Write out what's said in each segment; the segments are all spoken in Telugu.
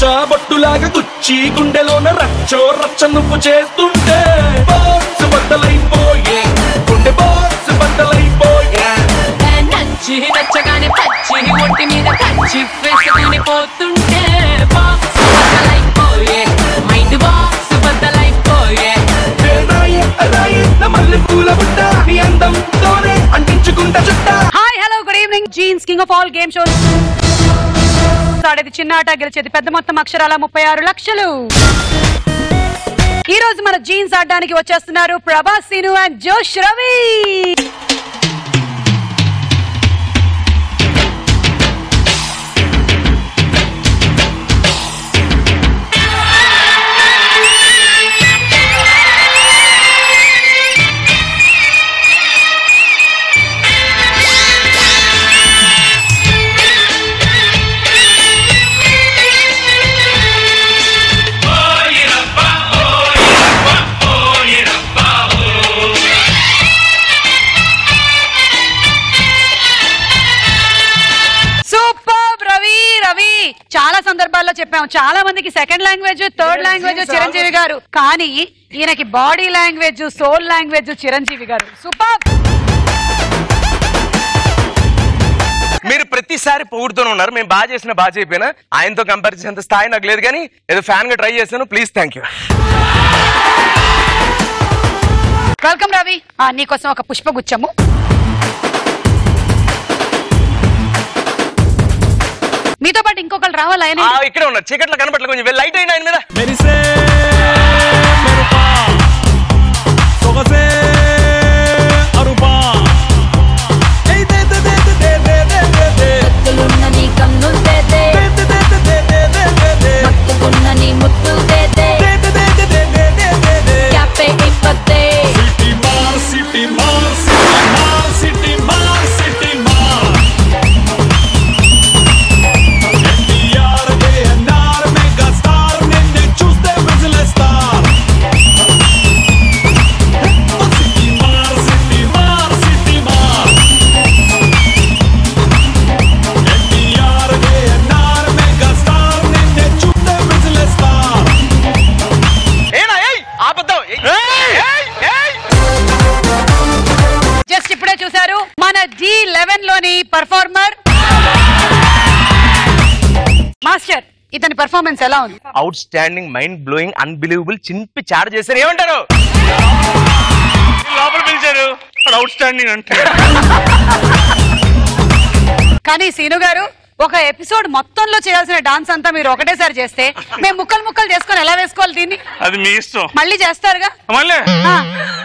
పచ్చ బొట్టులాగా గుచ్చి గుండెలోన రచ్చో రచ్చ నువ్వు చేస్తుంటే బాక్స్ బద్దలైపోయే గుండె బాక్స్ బద్దలైపోయే నచ్చి నచ్చగానే పచ్చి ఒంటి మీద కచ్చి వేసుకుని పోతుంటే బాక్స్ బద్దలైపోయే మైండ్ బాక్స్ బద్దలైపోయే ఏ రాయి, ఆ రాయి, నా మల్లె పూల బుట్ట నీ అందంతోనే అంటించుకుంటా చుట్టా hi hello good evening Genes king of all game shows ఆడేది చిన్న ఆట గెలిచేది పెద్ద మొత్తం అక్షరాల ముప్పై ఆరు లక్షలు ఈ రోజు మన జీన్స్ ఆడడానికి వచ్చేస్తున్నారు ప్రభాస్ సీను అండ్ జోష్ రవి సూపర్ రవి రవి చాలా సందర్భాల్లో చెప్పాము చాలా మందికి second language third language Chiranjeevi garu కానీ ఈయనకి body language soul language Chiranjeevi garu super మీరు ప్రతిసారి పొగుడుతూనే ఉన్నారు మేము బాగా చేసిన బాగా చెప్పినా ఆయనతో కంపేర్ చేసేంత స్థాయి నాకు లేదు కానీ ఏదో ఫ్యాన్ గా ట్రై చేశాను please thank you welcome Ravi ఆ, నీకోసం ఒక పుష్పగుచ్చము మీతో పాటు ఇంకొకరు రావాలా ఆయన ఇక్కడే ఉన్నారు చీకట్లో కనపట్ల కొంచెం లైట్ అయిన ఆయన మీద మెరిసే మెరుపా సొగసే అరుపా ఏయ్ దే దే దే దే దే దే దే దే ముత్తులున్న నీ కన్నులు తేతే దే దే దే దే దే దే దే దే మత్తుకున్న నీ ముత్తులు తేతే దే దే దే దే దే దే దే దే దే క్యాపే ఇప్పతే సిటీ మార్ సిటీ మార్ సిటీ మార్ సిటీ మార్ సిటీ మార్ ఎన్టీఆర్ ఏఎన్ఆర్ మెగా స్టార్ నిన్నే చూస్తే విజిలేస్తార్ సిటీ మార్ సిటీ మార్ సిటీ మార్ ఎన్టీఆర్ ఏఎన్ఆర్ మెగా స్టార్ నిన్నే చూస్తే విజిలేస్తార్ ఏనా ఏయ్ ఆపద్దాం ఏయ్ ఏయ్ ఏయ్ జస్ట్ ఇప్పుడే చూశారు మన జీ లెవెన్ లోని పర్ఫార్మర్ మాస్టర్ ఇతని పర్ఫార్మెన్స్ ఎలా ఉంది outstanding mind blowing unbelievable చింపి చాడ చేశారు ఏమంటారు లోపల పిలిచారు అవుట్ స్టాండింగ్ అంటే కానీ సీను గారు ఒక ఎపిసోడ్ మొత్తంలో చేయాల్సిన డాన్స్ అంతా మీరు ఒకటేసారి చేస్తే మేము ముక్కలు ముక్కలు చేసుకొని ఎలా వేసుకోవాలి దీన్ని అది మీ ఇష్టం మళ్ళీ చేస్తారుగా మళ్ళీ ఆ.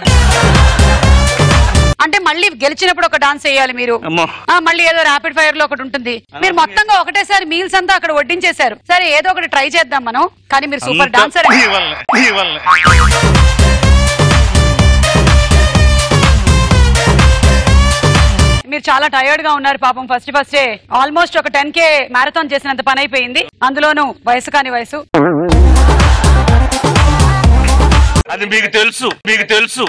అంటే మళ్ళీ గెలిచినప్పుడు ఒక డాన్స్ వేయాలి మీరు అమ్మో. ఆ, మళ్ళీ ఏదో ర్యాపిడ్ ఫైర్ లో ఒకటి ఉంటుంది మీరు మొత్తంగా ఒకటేసారి మీల్స్ అంతా అక్కడ వడ్డించేశారు సరే ఏదో ఒకటి ట్రై చేద్దాం మనం కానీ మీరు సూపర్ డాన్సర్ మీరు చాలా టైర్డ్ గా ఉన్నారు పాపం ఫస్ట్ ఫస్టే ఆల్మోస్ట్ ఒక టెన్ కే మ్యారథాన్ చేసినంత పని అయిపోయింది అందులోనూ వయసు కాని వయసు అది మీకు తెలుసు మీకు తెలుసు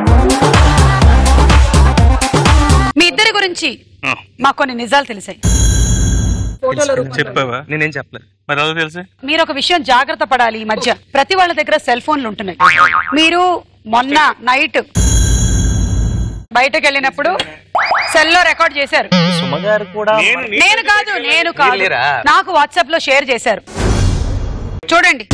మీ ఇద్దరి గురించి మాకు కొన్ని నిజాలు తెలిసాయి చెప్పావా నేనేం చెప్పలేదు మరి అదో తెలుసు మీరు ఒక విషయం జాగ్రత్త పడాలి ఈ మధ్య ప్రతి వాళ్ళ దగ్గర సెల్ ఫోన్లు ఉంటున్నాయి మీరు మొన్న నైట్ బయటకు వెళ్ళినప్పుడు సెల్ లో రికార్డ్ చేశారు సుమగారు కూడా నేను కాదు నేను కాదు లేరా? నాకు వాట్సాప్ లో షేర్ చేశారు చూడండి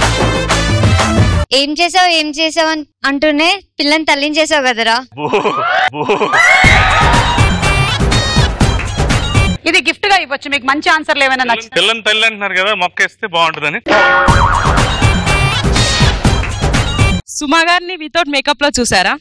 ఏం చేసావు ఏం చేసావు అని అంటూనే పిల్లని తల్లించేసావు కదరా ఇది గిఫ్ట్ గా ఇవ్వచ్చు మీకు మంచి ఆన్సర్లు ఏమైనా నచ్చుతాయి పిల్లని తల్లి అంటున్నారు కదా మొక్క ఇస్తే బాగుంటుందని సుమా గారిని వితౌట్ మేకప్ లో చూసారా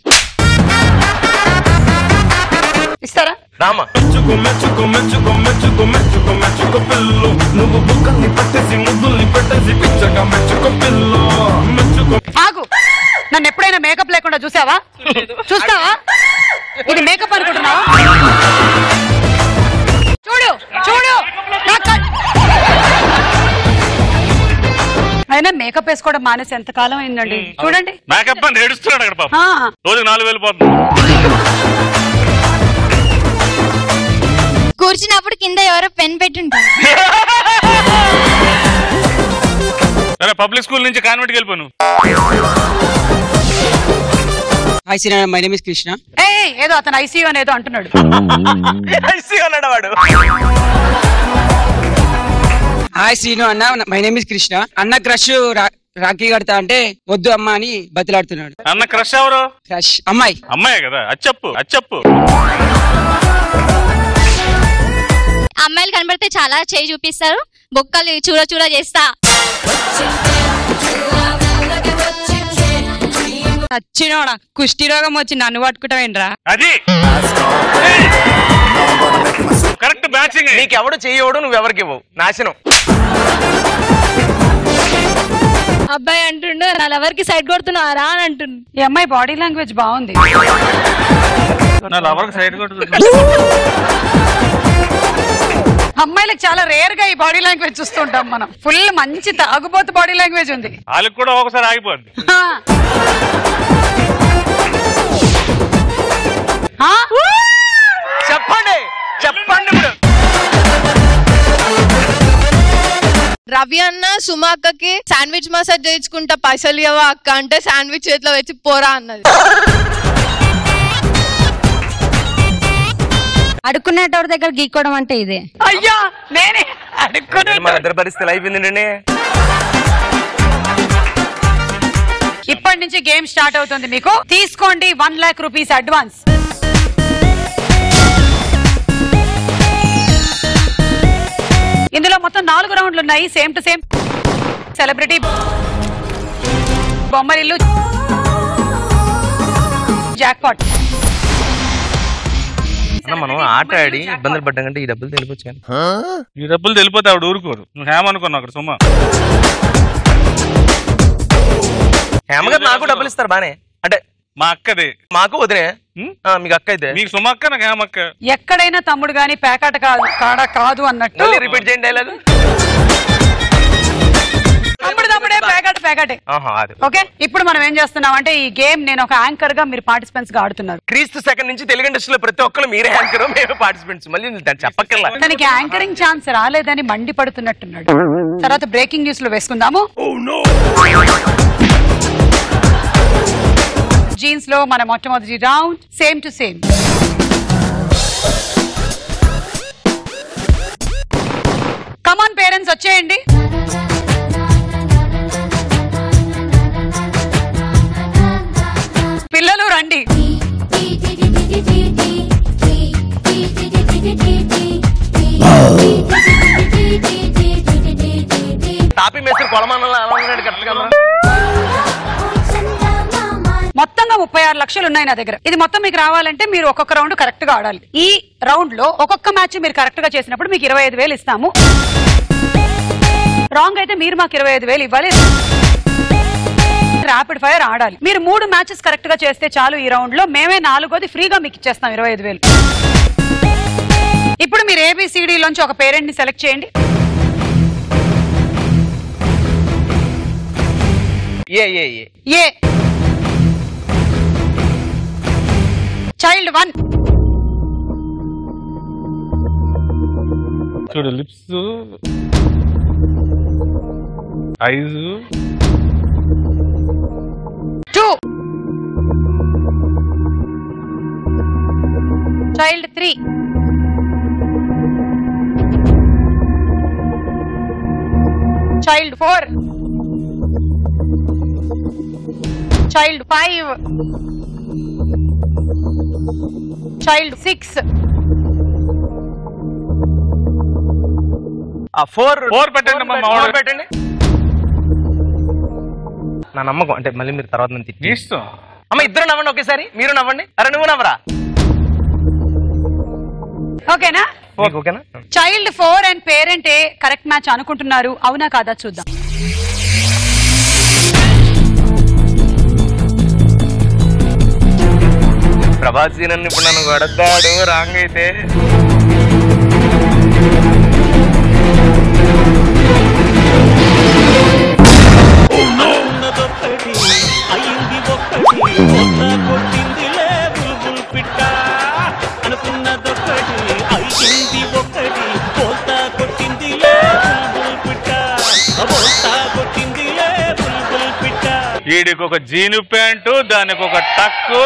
ఇస్తారా రామా మెచ్చుకో మెచ్చుకో మెచ్చుకో మెచ్చుకో మెచ్చుకో మెచ్చుకో పిల్లు నువ్వు బుక్కల్ని పట్టేసి ముద్దుల్ని పెట్టేసి పిచ్చగా మెచ్చుకో పిల్లు మెచ్చుకో ఆగు నన్ను ఎప్పుడైనా మేకప్ లేకుండా చూసావా చూస్తావా ఇది మేకప్ అనుకుంటున్నావా చూడు చూడు నా కన్- అయినా మేకప్ వేసుకోవడం మానేసి ఎంత కాలం అయిందండి చూడండి మేకప్ అని ఏడుస్తున్నాడు అక్కడ పాప ఆ, రోజు నాలుగు వేలు పోతుంది కూర్చున్నప్పుడు కింద ఎవరో పెన్ పెట్టుంటారు సరే పబ్లిక్ స్కూల్ నుంచి కాన్వెంట్కి వెళ్ళిపోను హాయ్ సినా మై నేమ్ ఇస్ కృష్ణ ఏ ఏదో అతను ఐసీయూ అనేదో అంటున్నాడు ఐసీ అన్నాడు వాడు హాయ్ సీను అన్న మై నేమ్ ఇస్ కృష్ణ అన్న క్రష్ రాఖీ కడతా అంటే వద్దు అమ్మ అని బతిలాడుతున్నాడు అన్న క్రష్ ఎవరు క్రష్ అమ్మాయి అమ్మాయి కదా అది చెప్పు అది చెప్పు అమ్మాయిలు కనబడితే చాలా చేయి చూపిస్తారు బొక్కలు చూడ చూడ చేస్తా వచ్చినోడా కుష్టి రోగం వచ్చి నన్ను పట్టుకుంటావేంట్రా అది కరెక్ట్ మ్యాచింగ్ నీకెవడు చెయ్యవడు నువ్వెవరికి ఇవ్వవు నాశనం అబ్బాయి అంటుండు నా లవర్కి సైడ్ కొడుతున్నారా అని అంటుండు ఈ అమ్మాయి బాడీ లాంగ్వేజ్ బాగుంది నా లవర్కి సైడ్ కొట్టు అమ్మాయిలకు చాలా రేర్ గా ఈ బాడీ లాంగ్వేజ్ చూస్తుంటాం మనం ఫుల్ మంచి తాగుబోతు బాడీ లాంగ్వేజ్ ఉంది వాళ్ళకి కూడా ఒకసారి ఆగిపోద్ది ఆ. ఆ? చెప్పండి చెప్పండి ఇప్పుడు రవి అన్న సుమా అక్కకి శాండ్విచ్ మసాజ్ చేయించుకుంటా పైసలు ఇవ్వవా అక్క అంటే శాండ్విచ్ చేతిలో వచ్చి పోరా అన్నది అడుక్కునేటోడి దగ్గర గీక్కోవడం అంటే ఇదే అయ్యా నేనే అడుక్కున్నాను మన ఇద్దరు పరిస్థితులు అయిపోయింది ఇప్పటి నుంచి గేమ్ స్టార్ట్ అవుతుంది మీకు తీసుకోండి వన్ లాక్ రూపీస్ అడ్వాన్స్ ఇందులో మొత్తం నాలుగు రౌండ్లు ఉన్నాయి same to same celebrity Bommarillu jackpot అన్న మనం ఆట ఆడి ఇబ్బందులు పడ్డం కంటే ఈ డబ్బులు తెలిపొచ్చు కానీ ఈ డబ్బులు తెలిపోతే ఆవిడ ఊరుకోరు నువ్వు హేమనుకున్నావు అక్కడ సుమా హేమగారు నాకు డబ్బులు ఇస్తారు బానే అంటే మా అక్కది మాకు వదిలే హ్మ్? ఆ, మీకు అక్క అయితే మీకు సుమ అక్క నాకు హేమక్క ఎక్కడైనా తమ్ముడు గాని పేకాట కాదు కాడ కాదు అన్నట్టు మళ్ళీ రిపీట్ చేయండి డైలాగ్ తమ్ముడు తమ్ముడే పేకాట పేకాటే ఆహా అది ఓకే ఇప్పుడు మనం ఏం చేస్తున్నాం అంటే ఈ గేమ్ నేను ఒక యాంకర్ గా మీరు పార్టిసిపెంట్స్ గా ఆడుతున్నారు క్రీస్తు సెకండ్ నుంచి తెలుగు ఇండస్ట్రీలో ప్రతి ఒక్కరు మీరే యాంకర్ మేము పార్టిసిపెంట్స్ మళ్ళీ దాన్ని చెప్పక్కర్లా తనకి యాంకరింగ్ ఛాన్స్ రాలేదని మండిపడుతున్నట్టున్నాడు తర్వాత బ్రేకింగ్ న్యూస్ లో వేసుకుందాము జీన్స్ లో మన మొట్టమొదటి round same to same come on parents వచ్చేయండి పిల్లలు రండి తాపి మేస్త్రి కొలమానంలో ఎలా ఉన్నాడు కరెక్ట్ గా మొత్తంగా ముప్పై ఆరు లక్షలు ఉన్నాయి నా దగ్గర ఇది మొత్తం మీకు రావాలంటే మీరు ఒక్కొక్క రౌండ్ కరెక్ట్ గా ఆడాలి ఈ రౌండ్ లో ఒక్కొక్క మ్యాచ్ మీరు కరెక్ట్ గా చేసినప్పుడు మీకు ఇరవై ఐదు వేలు ఇస్తాము రాంగ్ అయితే మీరు మాకు ఇరవై ఐదు వేలు ఇవ్వాలి ర్యాపిడ్ ఫైర్ ఆడాలి మీరు మూడు మ్యాచెస్ కరెక్ట్ గా చేస్తే చాలు ఈ రౌండ్ లో మేమే నాలుగోది ఫ్రీగా మీకు ఇచ్చేస్తాం ఇరవై ఐదు వేలు ఇప్పుడు మీరు ఏబిసిడి లోంచి ఒక పేరెంట్ ని సెలెక్ట్ చేయండి A A A A child one చూడు lips eyes two child three child four child five child six ఆ ఫోర్ ఫోర్ పెట్టండి అమ్మా, మా ఫోర్ వాడు. పెట్టండి నా నమ్మకం అంటే మళ్ళీ మీరు తర్వాత నుంచి నీ ఇష్టం అమ్మ ఇద్దరు నవ్వండి ఒకేసారి మీరు నవ్వండి అరే నువ్వు నవ్వరా ఓకేనా మీకు ఓకేనా child four and parent A correct match అనుకుంటున్నారు అవునా కాదా చూద్దాం ప్రభాస్ నన్ను ఇప్పుడు నన్ను కొడతాడు రాంగ్ అయితే ఉన్నదొక్కటి అయింది ఒక్కటి కొత్త కొట్టిందిలే బుల్బుల్ పిట్ట అనుకున్నదొక్కటి అయింది ఒక్కటి కొత్త కొట్టిందిలే బుల్బుల్ పిట్ట కొత్త కొట్టిందిలే వీడికి ఒక జీను ప్యాంటు దానికి ఒక టక్కు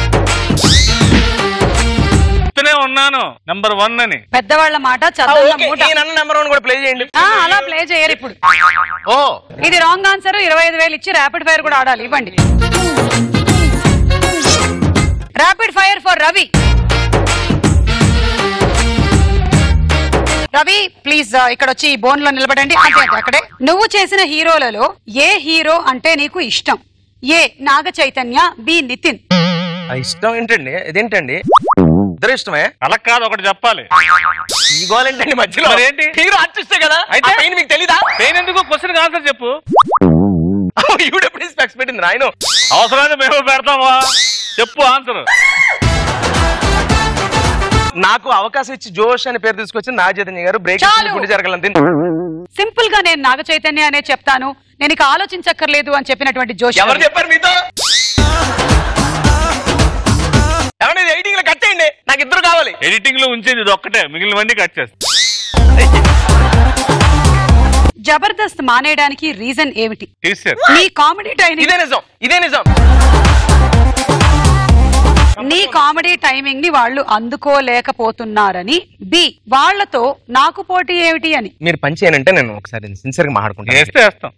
చెప్తూనే ఉన్నాను నెంబర్ వన్ అని పెద్దవాళ్ళ మాట ఆ, చదువుల ఓకే, మూట ఈ నన్ను నెంబర్ వన్ కూడా ప్లే చేయండి ఆ, అలా ప్లే చేయరు ఇప్పుడు ఓ ఇది రాంగ్ ఆన్సర్ ఇరవై ఐదు వేలు ఇచ్చి ర్యాపిడ్ ఫైర్ కూడా ఆడాలి ఇవ్వండి rapid fire for Ravi Ravi please ఇక్కడ వచ్చి ఈ బోన్ లో నిలబడండి అంతే అంతే అక్కడే నువ్వు చేసిన హీరోలలో ఏ హీరో అంటే నీకు ఇష్టం ఏ నాగ చైతన్య బి నితిన్ ఆ ఇష్టం ఏంటండి ఇదేంటండి ఇద్దరు ఇష్టమే అలా కాదు ఒకటి చెప్పాలి ఈ గోల్ ఏంటండి మధ్యలో మరి ఏంటి? హీరో ఆర్టిస్టే కదా అయితే అయితే? పెయిన్ మీకు తెలీదా నేను ఎందుకు క్వశ్చన్ ఆన్సర్ చెప్పు ఈవిడ ఎప్పుడు స్పెక్స్ పెట్టింది నాయన అవసరమైతే మేము పెడతామా చెప్పు ఆన్సర్ నాకు అవకాశం ఇచ్చి జోష్ అని పేరు తీసుకొచ్చి నా చైతన్య గారు బ్రేక్ చాలు. గుండె జరగాలంతే సింపుల్ గా నేను నాగ చైతన్య అనే చెప్తాను నేను ఇక ఆలోచించక్కర్లేదు అని చెప్పినటువంటి జోష్ ఎవరు రవి. చెప్పారు మీతో ఏమండి ఎయిటింగ్ లో కట్ చేయండి నాకు ఇద్దరు కావాలి ఎడిటింగ్ లో ఉంచేది ఇది ఒక్కటే మిగిలినవన్నీ కట్ చేస్తా జబర్దస్త్ మానేయడానికి రీజన్ ఏమిటి తీసారు నీ కామెడీ టైమింగ్ ఇదే నిజం ఇదే నిజం నీ కామెడీ టైమింగ్ ని వాళ్ళు అందుకోలేకపోతున్నారని బి వాళ్ళతో నాకు పోటీ ఏమిటి అని మీరు పని చేయనంటే నేను ఒకసారి సిన్సియర్ గా మాట్లాడుకుంటాను వేస్తే వేస్తాం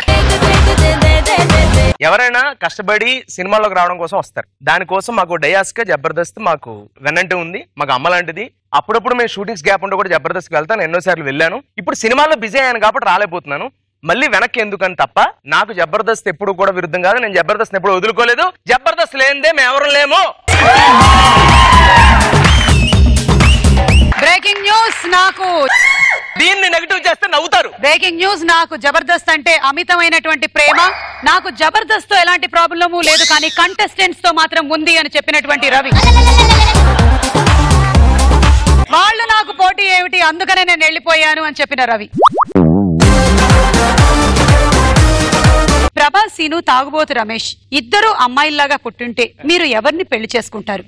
ఎవరైనా కష్టపడి సినిమాలోకి రావడం కోసం వస్తారు దానికోసం మాకు డయాస్ గా జబర్దస్త్ మాకు వెన్నంటే ఉంది మాకు అమ్మ లాంటిది అప్పుడప్పుడు మేము షూటింగ్స్ గ్యాప్ ఉంటే కూడా జబర్దస్త్ వెళ్తాను ఎన్నోసార్లు వెళ్ళాను ఇప్పుడు సినిమాలో బిజీ అయ్యాను కాబట్టి రాలేకపోతున్నాను మళ్ళీ వెనక్కి ఎందుకని తప్ప నాకు జబర్దస్త్ ఎప్పుడు కూడా విరుద్ధం కాదు నేను జబర్దస్త్ ఎప్పుడు వదులుకోలేదు జబర్దస్త్ లేనిదే మేము ఎవరు లేము బ్రేకింగ్ న్యూస్ నాకు దీన్ని నెగిటివ్ చేస్తే నవ్వుతారు బ్రేకింగ్ న్యూస్ నాకు జబర్దస్త్ అంటే అమితమైనటువంటి ప్రేమ నాకు జబర్దస్త్ తో ఎలాంటి ప్రాబ్లము లేదు కానీ కంటెస్టెంట్స్ తో మాత్రం ఉంది అని చెప్పినటువంటి రవి వాళ్ళు నాకు పోటీ ఏమిటి అందుకనే నేను వెళ్ళిపోయాను అని చెప్పిన రవి ప్రభాస్ సీను తాగుబోతు రమేష్ ఇద్దరు అమ్మాయిల్లాగా పుట్టుంటే మీరు ఎవరిని పెళ్లి చేసుకుంటారు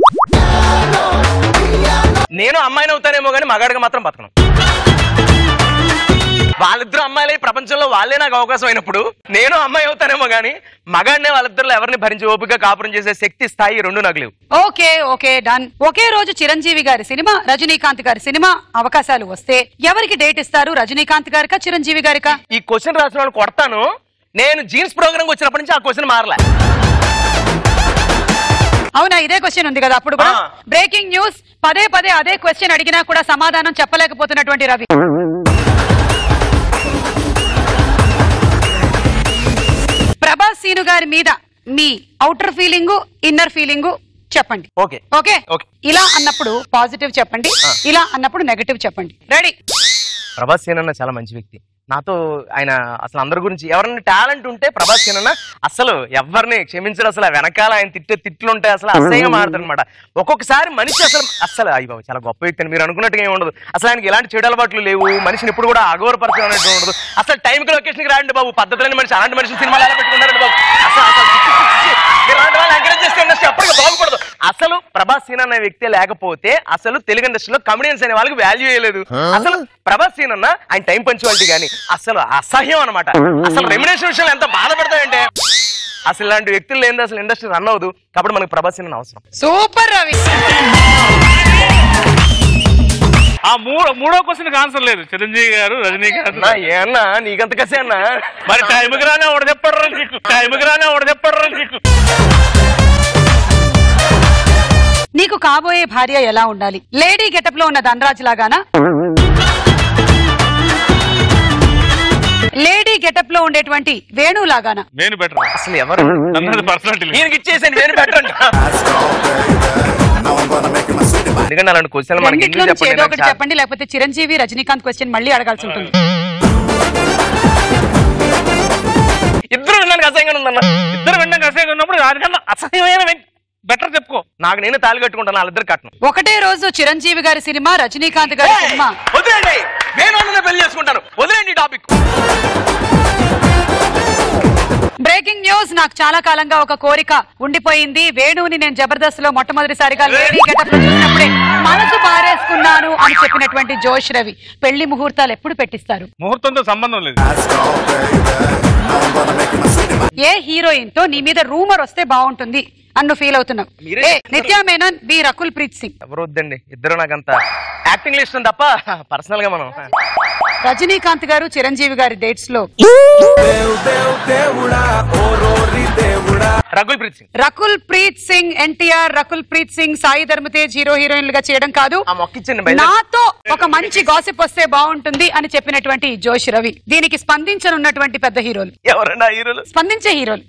నేను అమ్మాయిని అవుతానేమో కానీ మగాడిగా మాత్రం బతకను వాళ్ళిద్దరు అమ్మాయిలే ఈ ప్రపంచంలో వాళ్ళే నాకు అవకాశం అయినప్పుడు నేను అమ్మాయి అవుతానేమో కానీ మగాడినే వాళ్ళిద్దరు ఎవరిని భరించి ఓపిక కాపురం చేసే శక్తి స్థాయి రెండు నాకు లేవు ఓకే ఓకే డన్ ఒకే రోజు చిరంజీవి గారి సినిమా రజనీకాంత్ గారి సినిమా అవకాశాలు వస్తే ఎవరికి డేట్ ఇస్తారు రజనీకాంత్ గారికా చిరంజీవి గారికా ఈ క్వశ్చన్ రాసిన వాళ్ళు కొడతాను నేను జీన్స్ ప్రోగ్రామ్ వచ్చినప్పటి నుంచి ఆ క్వశ్చన్ మారలే అవునా ఇదే క్వశ్చన్ ఉంది కదా అప్పుడు కూడా ఆ. బ్రేకింగ్ న్యూస్ పదే పదే అదే క్వశ్చన్ అడిగినా కూడా సమాధానం చెప్పలేకపోతున్నటువంటి రవి ప్రభాస్ సీను గారి మీద మీ అవుటర్ ఫీలింగ్ ఇన్నర్ ఫీలింగ్ చెప్పండి ఓకే ఓకే ఓకే. ఇలా అన్నప్పుడు పాజిటివ్ చెప్పండి ఇలా అన్నప్పుడు నెగటివ్ చెప్పండి రెడీ ప్రభాస్ సేన్ అన్న చాలా మంచి వ్యక్తి నాతో ఆయన అసలు అందరి గురించి ఎవరైనా టాలెంట్ ఉంటే ప్రభాస్ సేన్ అన్న అసలు ఎవరిని క్షమించడు అసలు ఆ వెనకాల ఆయన తిట్టే తిట్లు ఉంటాయి అసలు అసహ్యంగా మారుతాడు అనమాట ఒక్కొక్కసారి మనిషి అసలు అసలు అయ్యి బాబు చాలా గొప్ప వ్యక్తి అని మీరు అనుకున్నట్టుగా ఏమి ఉండదు అసలు ఆయనకి ఎలాంటి చెడు అలవాట్లు లేవు మనిషిని ఎప్పుడు కూడా అగౌరపరచడం అనేది ఉండదు అసలు టైంకి లొకేషన్కి రాండి బాబు పద్ధతులని మనిషి అలాంటి మనిషి సినిమాలు ఎలా పెట్టుకున్నారండి బాబు అసలు అసలు చిచ్చి చిచ్చి చిచ్చి. మీరు అలాంటి వాళ్ళని ఎంకరేజ్ చేస్తే ఇండస్ట్రీ అప్పటికి బాగుపడదు అసలు ప్రభాస్ సీన్ అనే వ్యక్తి లేకపోతే అసలు తెలుగు ఇండస్ట్రీలో కమెడియన్స్ అనే వాళ్ళకి వాల్యూ లేదు అసలు ప్రభాస్ సీన్ అన్న ఆయన టైం పంచువాలిటీ కానీ అసలు అసహ్యం అనమాట అసలు రెమ్యునేషన్ విషయంలో ఎంత బాధపడతాయంటే అసలు ఇలాంటి వ్యక్తులు లేనిది అసలు ఇండస్ట్రీ రన్ అవ్వదు కాబట్టి మనకి ప్రభాస్ సీన్ అన్న అవసరం సూపర్ రవి ఆ మూడో మూడో క్వశ్చన్ ఆన్సర్ లేదు చిరంజీవి గారు రజనీకాంత్ అన్నా ఏ అన్నా నీకంత కసే అన్నా మరి టైంకి రానే ఒకటి చెప్పడరా నీకు టైంకి రానే ఒకటి చెప్పడరా నీకు నీకు కాబోయే భార్య ఎలా ఉండాలి లేడీ గెటప్ లో ఉన్న ధనరాజ్ లాగానా లేడీ గెటప్ లో ఉండేటువంటి వేణు లాగానా నేను బెటర్ అసలు ఎవరు అన్నది పర్సనాలిటీ ఈయనకి ఇచ్చేసండి నేను బెటర్ ఎందుకంటే అలాంటి క్వశ్చన్ మనకి రెండిట్లో ఎందుకు నుంచి చెప్పండి ఏదో నాకు ఒకటి చాలా- చెప్పండి లేకపోతే చిరంజీవి రజనీకాంత్ క్వశ్చన్ మళ్ళీ అడగాల్సి ఉంటుంది ఇద్దరు విన్నాను అసహ్యంగా ఉందన్న ఇద్దరు విన్నాం అసహ్యంగా ఉన్నప్పుడు దానికన్నా అసహ్యమైన బెటర్ చెప్పుకో నాకు నేనే తాళి కట్టుకుంటాను వాళ్ళిద్దరు కట్టను ఒకటే రోజు చిరంజీవి గారి సినిమా రజనీకాంత్ గారి సినిమా వదిలేండి నేను అన్ననే పెళ్లి చేసుకుంటాను వదిలేండి టాపిక్ బ్రేకింగ్ న్యూస్ నాకు చాలా కాలంగా ఒక కోరిక ఉండిపోయింది వేణుని నేను జబర్దస్త్ లో మొట్టమొదటిసారిగా లేడీ గెటప్ లో చూసినప్పుడే మనసు పారేసుకున్నాను అని చెప్పినటువంటి జోష్ రవి పెళ్లి ముహూర్తాలు ఎప్పుడు పెట్టిస్తారు ముహూర్తంతో సంబంధం లేదు ఏ హీరోయిన్ తో నీ మీద రూమర్ వస్తే బాగుంటుంది అని నువ్వు ఫీల్ అవుతున్నావు మీరే ఏ చెప్తున్నారు. నిత్యా మేనన్ బి రకుల్ ప్రీత్ సింగ్ ఎవరు వద్దండి ఇద్దరు నాకంత యాక్టింగ్ ఇష్టం తప్ప పర్సనల్ గా మనం రజనీకాంత్ గారు చిరంజీవి గారి డేట్స్ లో రఘుల్ ప్రీత్ సింగ్ రకుల్ ప్రీత్ సింగ్ ఎన్టీఆర్ రకుల్ ప్రీత్ సింగ్ సాయి ధర్మతేజ్ హీరో హీరోయిన్లుగా చేయడం కాదు ఆ మొక్కిచ్చండి బయలుదేరి. నాతో ఒక మంచి గాసిప్ వస్తే బాగుంటుంది అని చెప్పినటువంటి జోష్ రవి దీనికి స్పందించనున్నటువంటి పెద్ద హీరోలు ఎవరన్నా హీరోలు స్పందించే హీరోలు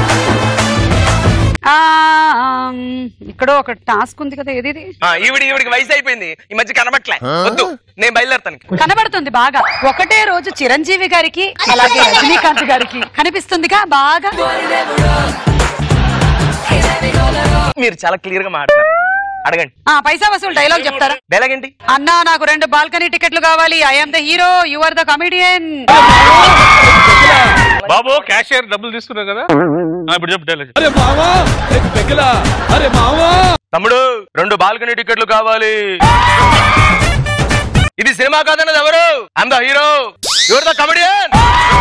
ఆ, ఆమ్, ఇక్కడో ఒక టాస్క్ ఉంది కదా ఏది ఇది? ఆ, ఈవిడ ఈవిడికి వయసు అయిపోయింది ఈ మధ్య కనబట్లే వద్దు నేను బయలుదేరుతాను కనబడుతుంది బాగా ఒకటే రోజు చిరంజీవి గారికి అలాగే రజనీకాంత్ గారికి కనిపిస్తుందిగా బాగా మీరు చాలా క్లియర్ గా మాట్లాడారు అడగండి ఆ పైసా వసూలు డైలాగ్ చెప్తారా డైలాగ్ ఏంటి అన్నా నాకు రెండు బాల్కనీ టికెట్లు కావాలి I'm the hero you are the comedian బాబు క్యాషియర్ డబ్బులు తీసుకున్నావు కదా ఆ, ఇప్పుడు చెప్పు డైలాగ్ తమ్ముడు రెండు బాల్కనీ టికెట్లు కావాలి ఇది సినిమా కాదన్నది ఎవరు I'm the hero your the comedian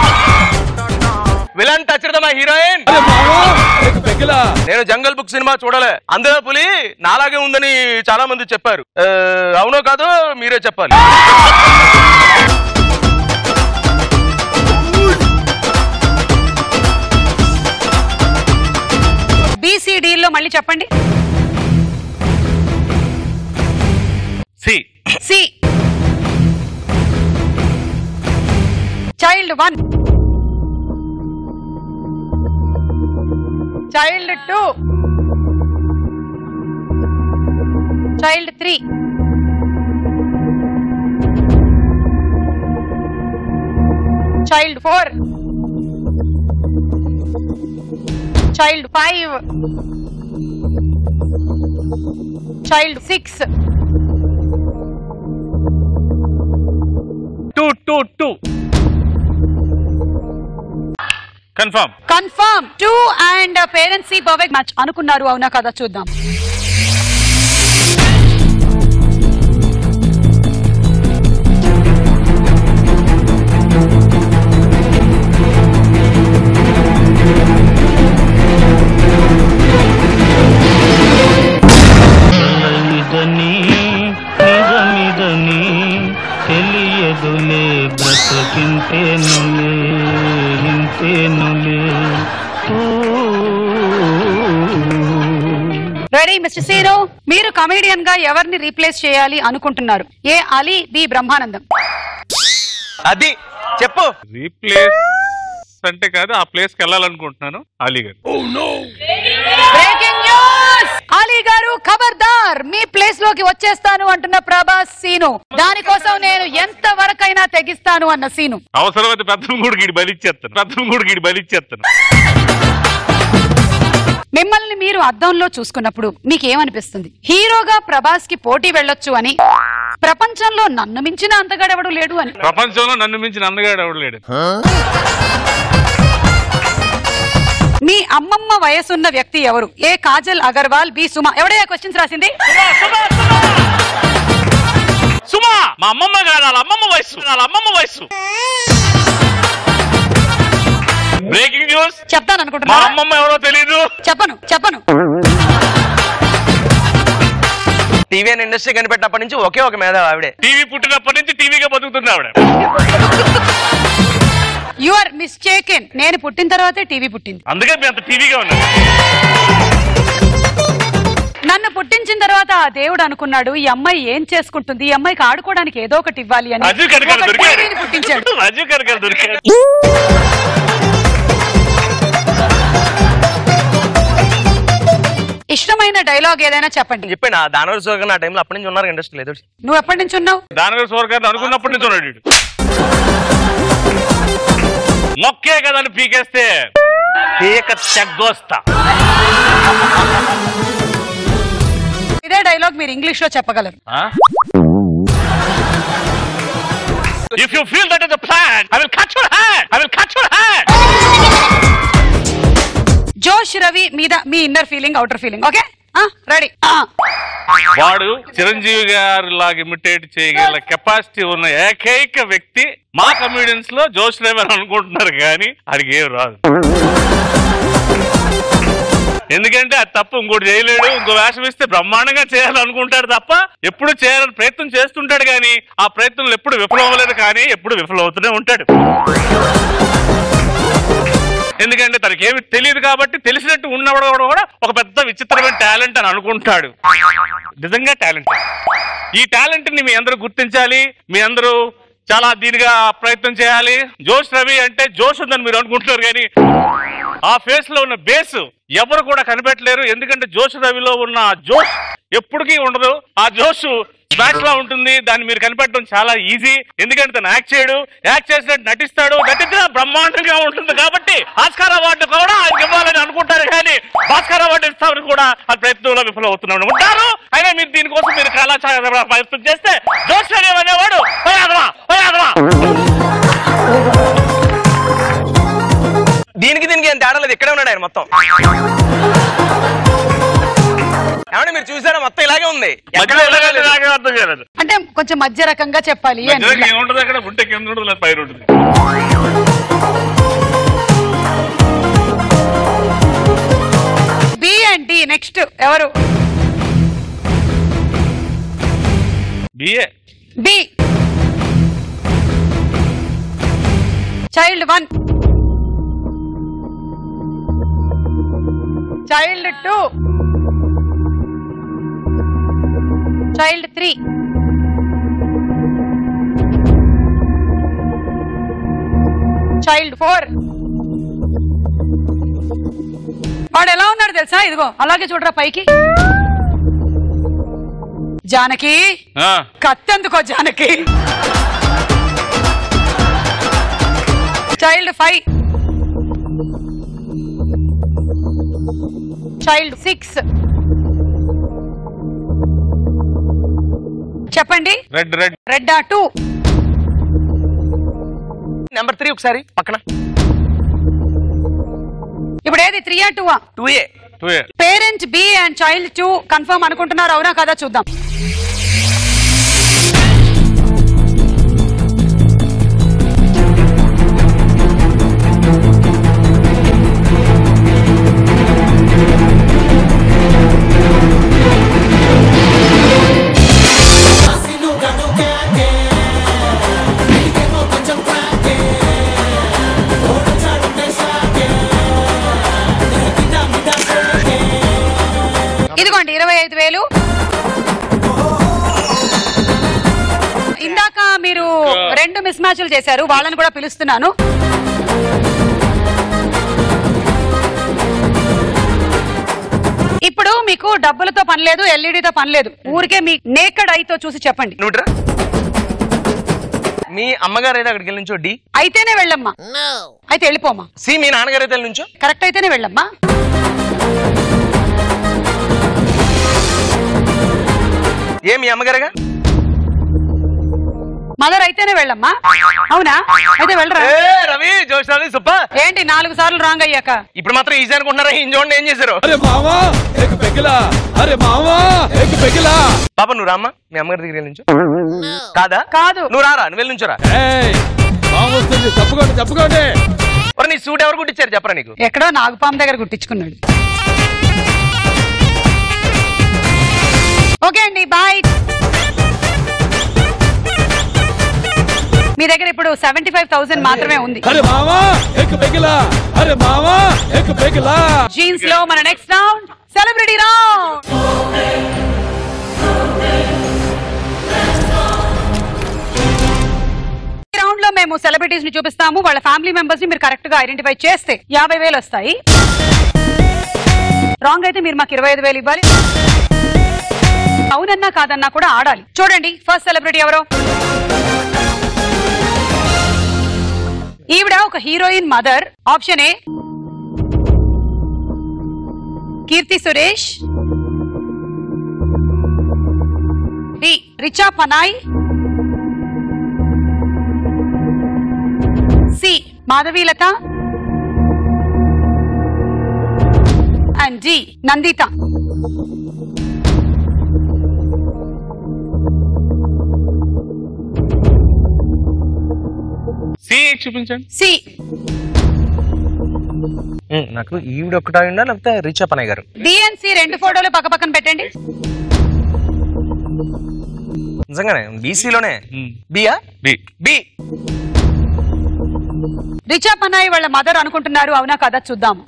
villain touch my heroine నేను జంగల్ బుక్ సినిమా చూడలే అందులో పులి నాలాగే ఉందని చాలా మంది చెప్పారు ఆ, అవునో కాదో మీరే చెప్పాలి బీసీడీ లో మళ్ళీ చెప్పండి C C child one child two child three child four child five child six two two two confirm confirm two and parents ఈ పర్ఫెక్ట్ మ్యాచ్ అనుకున్నారు అవునా కదా చూద్దాం ఇదని నిజమిదని తెలియదులే బ్రతకింతేనులే ఇంతేనులే రెడీ మిస్టర్ సీను మీరు కమేడియన్ గా ఎవరిని రీప్లేస్ చేయాలి అనుకుంటున్నారు ఏ అలీ బి బ్రహ్మానందం అది చెప్పు రీప్లేస్ అంటే కాదు ఆ ప్లేస్ కి వెళ్ళాలనుకుంటున్నాను అలీ గారు బ్రేకింగ్ న్యూస్ అలీ గారు ఖబర్దార్ మీ ప్లేస్ లోకి వచ్చేస్తాను అంటున్న ప్రభాస్ సీను దానికోసం నేను ఎంత వరకైనా తెగిస్తాను అన్న సీను అవసరమైతే పెద్దం కూడా గీడి బలిచ్చేస్తాను పెద్దం కూడా గీడి బలిచ్చేస్తాను మిమ్మల్ని మీరు అద్దంలో చూసుకున్నప్పుడు మీకేమనిపిస్తుంది హీరోగా ప్రభాస్ కి పోటీ వెళ్ళొచ్చు అని ప్రపంచంలో నన్ను మించిన అంతగాడెవడు లేడు అని ప్రపంచంలో నన్ను మించిన అందగాడు ఎవడు లేడు మీ అమ్మమ్మ వయసున్న వ్యక్తి ఎవరు ఏ కాజల్ అగర్వాల్ బి సుమ ఎవడయ్యా క్వశ్చన్స్ రాసింది సుమా మా అమ్మమ్మ కాదు వాళ్ళ అమ్మమ్మ వయసు వాళ్ళ అమ్మమ్మ వయసు బ్రేకింగ్ న్యూస్ చెప్తాను మా అనుకుంటున్నా అమ్మమ్మ ఎవరో తెలీదు చెప్పను చెప్పను టీవీ అని ఇండస్ట్రీ కనిపెట్టినప్పటి నుంచి ఒకే ఒక మీద ఆవిడే టీవీ పుట్టినప్పటి నుంచి టీవీగా బతుకుతుంది ఆవిడ యు ఆర్ మిస్టేకెన్ నేను పుట్టిన తర్వాతే టీవీ పుట్టింది అందుకే మీ అంత టీవీగా ఉన్నారు నన్ను పుట్టించిన తర్వాత ఆ దేవుడు అనుకున్నాడు ఈ అమ్మాయి ఏం చేసుకుంటుంది ఈ అమ్మాయికి ఆడుకోవడానికి ఏదో ఒకటి ఇవ్వాలి అని రాజు కనకాల ఒక దొరికాడు టీవీని పుట్టించాడు రాజు కనకాల దొరికాడు ఇష్టమైన డైలాగ్ ఏదైనా చెప్పండి చెప్పాను ఆ దానవరి సోగన్ ఆ టైంలో అప్పటి నుంచి ఉన్నారు ఇండస్ట్రీ లేదు నువ్వు ఎప్పటి నుంచి ఉన్నావు దానివేల సోర్ గారిని అనుకున్నప్పటి నుంచి ఉన్నాడు వీడు. మొక్కే కదా అని పీకేస్తే పీక చెగ్గోస్తా ఇదే డైలాగ్ మీరు ఇంగ్లీష్ లో చెప్పగలరు if you feel that is the plan I will cut your hand I will cut your hand Josh Ravi మీద మీ inner feeling outer feeling okay ready వాడు చిరంజీవి గారి లాగా ఇమిటేట్ చేయగల కెపాసిటీ ఉన్న ఏకైక వ్యక్తి మా కమ్యూనియన్స్ లో జోష్ డ్రైవర్ అనుకుంటున్నారు కానీ అడిగి ఏం రాదు ఎందుకంటే అది తప్పు ఇంకోటి చేయలేడు ఇంకో వేషం ఇస్తే బ్రహ్మాండంగా చేయాలనుకుంటాడు తప్ప ఎప్పుడు చేయాలని ప్రయత్నం చేస్తుంటాడు కానీ ఆ ప్రయత్నంలో ఎప్పుడు విఫలం అవ్వలేదు కానీ ఎప్పుడు విఫలం అవుతూనే ఉంటాడు ఎందుకంటే తనకి ఏమి తెలియదు కాబట్టి తెలిసినట్టు ఉన్నవాడు కూడా ఒక పెద్ద విచిత్రమైన టాలెంట్ అని అనుకుంటాడు నిజంగా టాలెంట్ ఈ టాలెంట్ ని మీ అందరూ గుర్తించాలి మీ అందరూ చాలా దీనిగా ప్రయత్నం చేయాలి జోష్ రవి అంటే జోష్ ఉందని మీరు అనుకుంటున్నారు కానీ ఆ ఫేస్ లో ఉన్న బేస్ ఎవరు కూడా కనిపెట్టలేరు ఎందుకంటే జోష్ రవిలో ఉన్న ఆ జోష్ ఎప్పటికీ ఉండదు ఆ జోష్ స్మాష్ లో ఉంటుంది దాన్ని మీరు కనిపెట్టడం చాలా ఈజీ ఎందుకంటే తను యాక్ట్ చేయడు యాక్ట్ చేసినట్టు నటిస్తాడు నటించిన బ్రహ్మాండంగా ఉంటుంది కాబట్టి ఆస్కార్ అవార్డు కూడా ఆయనకి ఇవ్వాలని అనుకుంటారు కానీ భాస్కర్ అవార్డు ఇస్తామని కూడా ఆ ప్రయత్నంలో విఫలం అవుతున్నాడు ఉంటారు అయినా మీరు దీనికోసం మీరు చాలా చాలా ప్రయత్నం చేస్తే జోష్ రవి అనేవాడు "ఓయ్ ఆగమా, ఓయ్ ఆగమా." దీనికి దీనికి ఏం తేడా లేదు ఇక్కడే ఉన్నాడు ఆయన మొత్తం ఏమంటే మీరు చూసారా మొత్తం ఇలాగే ఉంది మధ్యలో ఎలాగైతే నాకేం అర్థం కాలేదు అంటే కొంచెం మధ్య రకంగా చెప్పాలి అని మధ్యలో ఏముంటది అక్కడ ఉంటే కింద ఉంటుంది లేదా పైన ఉంటుంది బి అండ్ డి నెక్స్ట్ ఎవరు B A B child one child two child three child four వాడు ఎలా ఉన్నాడు తెలుసా ఇదిగో అలాగే చూడరా పైకి జానకి ఆ, కత్తెందుకో Janaki child five child six చెప్పండి రెడ్ రెడ్ రెడ్ ఆ టూ నెంబర్ త్రీ ఒకసారి పక్కన ఇప్పుడు ఏది త్రీ ఆ టూ ఆ two A two A parent B and child two confirm అనుకుంటున్నారు అవునా కదా చూద్దాం ఇదిగోండి ఇరవై ఐదు వేలు ఇందాక మీరు రెండు మిస్ మ్యాచ్లు చేశారు వాళ్ళని కూడా పిలుస్తున్నాను ఇప్పుడు మీకు డబ్బులతో పని లేదు ఎల్ఈడితో పని లేదు ఊరికే మీ నేకడ్ ఐతో చూసి చెప్పండి నువ్వుట్రా మీ అమ్మగారు అయితే అక్కడికి వెళ్ళి నుంచో డి అయితేనే వెళ్ళమ్మా అయితే వెళ్ళిపోమ్మా సి మీ నాన్నగారు అయితే వెళ్ళి నుంచో కరెక్ట్ అయితేనే వెళ్ళమ్మా ఏ మీ అమ్మగారుగా మదర్ అయితేనే వెళ్ళమ్మా అవునా అయితే వెళ్ళరా ఏ రవి జోష్ రవి సూపర్ ఏంటి నాలుగు సార్లు రాంగ్ అయ్యాక ఇప్పుడు మాత్రం ఈజీ అనుకుంటున్నారా ఈయన చూడండి ఏం చేశారు అరే మావా ఏక పెగిలా అరే మావా ఏక పెగిలా పాప నువ్వు రామ్మా మీ అమ్మగారి దగ్గర వెళ్ళి నుంచో కాదా కాదు నువ్వు రారా నువ్వు వెళ్ళి నుంచోరా ఏయ్ మావ వస్తుంది తప్పుకోండి తప్పుకోండి మరి నీ సూట్ ఎవరు కుట్టించారు చెప్పరా నీకు ఎక్కడో నాగపాం దగ్గర గుట్టించుకున్నాడు ఓకే అండి బాయ్ మీ దగ్గర ఇప్పుడు సెవెంటీ ఫైవ్ థౌసండ్ మాత్రమే ఉంది అరే మావా ఏక పెగిలా అరే మావా ఏక పెగిలా జీన్స్ లో మన నెక్స్ట్ రౌండ్ సెలబ్రిటీ రౌండ్ ఈ రౌండ్ లో మేము సెలబ్రిటీస్ ని చూపిస్తాము వాళ్ళ ఫ్యామిలీ మెంబర్స్ ని మీరు కరెక్ట్ గా ఐడెంటిఫై చేస్తే యాభై వేలు వస్తాయి రాంగ్ అయితే మీరు మాకు ఇరవై ఐదు వేలు ఇవ్వాలి అవునన్నా కాదన్నా కూడా ఆడాలి చూడండి ఫస్ట్ సెలబ్రిటీ ఎవరో ఈవిడ ఒక heroine mother option A Keerthy Suresh B Richa Panai C Madhavilatha and D Nanditha చూపించండి సి ఉమ్, నాకు ఈవిడ ఒకటా ఉందా లేకపోతే రిచా పనయ్య గారు డిఎన్సి రెండు ఫోటోలు పక్క పక్కన పెట్టండి నిజంగానే బీసీలోనే బియా బి బి రిచా పన్నాయి వాళ్ళ మదర్ అనుకుంటున్నారు అవునా కదా చూద్దాం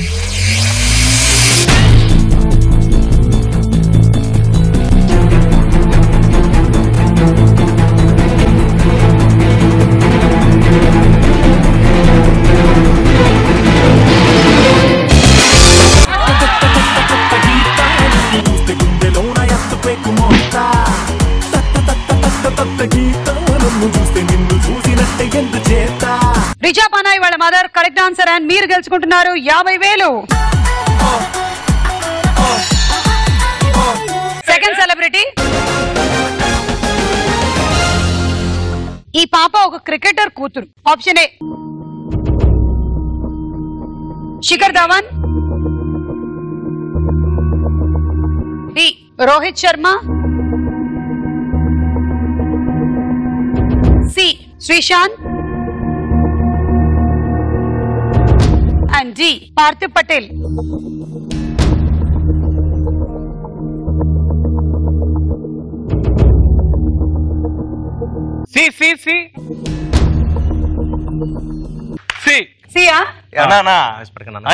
రిచా పనాయ్ వాళ్ళ మదర్ కరెక్ట్ ఆన్సర్ అండ్ మీరు గెలుచుకుంటున్నారు యాభై వేలు సెకండ్ సెలబ్రిటీ ఈ పాప ఒక క్రికెటర్ కూతురు option A Shikhar Dhawan D Rohit Sharma C Sreesanth and D Parthiv Patel C C C C సియా నా నా ఇప్పటికన్నా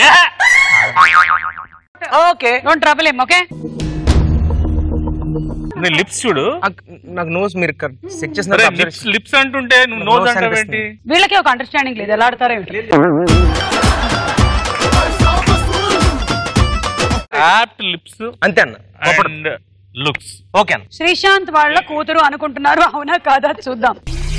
ఓకే డోంట్ ట్రబుల్ ఏం ఓకే నీ లిప్స్ చూడు నాకు నోస్ మీరు చెక్ అరే చేసిన లిప్స్ లిప్స్ అంటుంటే నువ్వు నోజ్ Nose అంటావేంటి వీళ్ళకి ఒక అండర్స్టాండింగ్ లేదు ఎలా ఆడతారో ఏమిటి యాప్ట్ లిప్స్ అంతే అన్న అండ్ లుక్స్ ఓకే అన్న శ్రీశాంత్ వాళ్ళ కూతురు అనుకుంటున్నారు అవునా కాదా చూద్దాం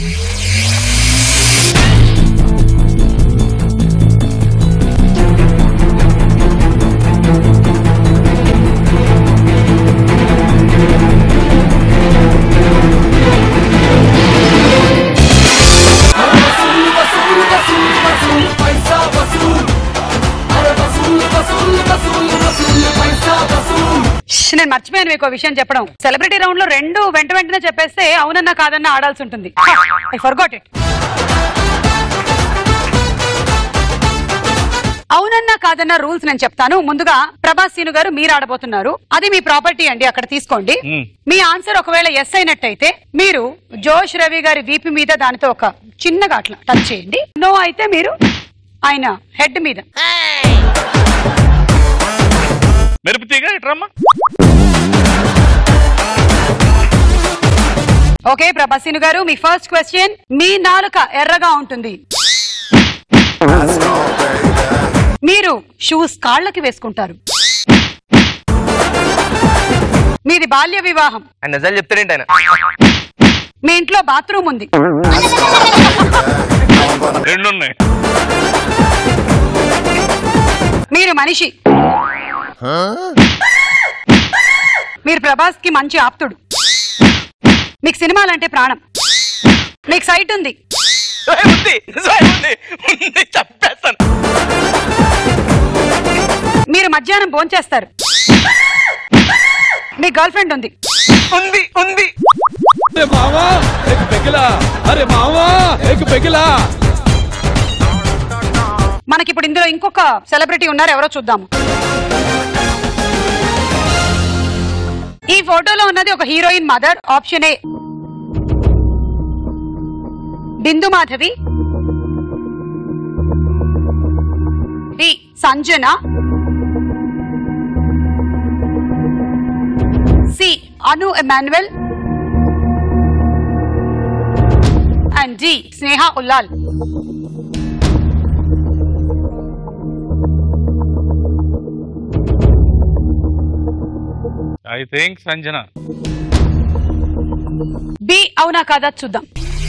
ష్, నేను మర్చిపోయాను మీకు విషయం చెప్పడం సెలబ్రిటీ రౌండ్ లో రెండు వెంట వెంటనే చెప్పేస్తే అవునన్నా కాదన్నా ఆడాల్సి ఉంటుంది ఐ ఫర్గాట్ ఇట్ అవునన్నా కాదన్న రూల్స్ నేను చెప్తాను ముందుగా ప్రభాస్ సీను గారు మీరు ఆడబోతున్నారు అది మీ ప్రాపర్టీ అండి అక్కడ తీసుకోండి మీ ఆన్సర్ ఒకవేళ ఎస్ అయినట్టయితే మీరు జోష్ రవి గారి వీపు మీద దానితో ఒక చిన్నగా అట్లా టచ్ చేయండి నో అయితే మీరు ఆయన హెడ్ మీద మెరుపు తీగ ఇట్రమ్మా ఓకే ప్రభాసిను గారు మీ ఫస్ట్ క్వశ్చన్ మీ నాలుక ఎర్రగా ఉంటుంది మీరు షూస్ కాళ్ళకి వేసుకుంటారు మీది బాల్య వివాహం ఆయన నిజాలు చెప్తాడేంటి ఆయన మీ ఇంట్లో బాత్రూమ్ ఉంది రెండు ఉన్నాయి మీరు మనిషి మీరు ప్రభాస్ కి మంచి ఆప్తుడు మీకు సినిమాలంటే ప్రాణం మీకు సైట్ ఉంది ఉంది నిజమే ఉంది ఉంది చెప్పేస్తాను మీరు మధ్యాహ్నం భోంచేస్తారు మీ గర్ల్ ఫ్రెండ్ ఉంది ఉంది ఉంది अरे मामा एक पिघला अरे मामा एक पिघला మనకి ఇప్పుడు ఇందులో ఇంకొక సెలబ్రిటీ ఉన్నారు ఎవరో చూద్దాము ఈ ఫోటోలో ఉన్నది ఒక heroine mother option A Bindu Madhavi D Sanjana C Anu Emmanuel and D Sneha Ullal I think Sanjana B అవునా కాదా చూద్దాం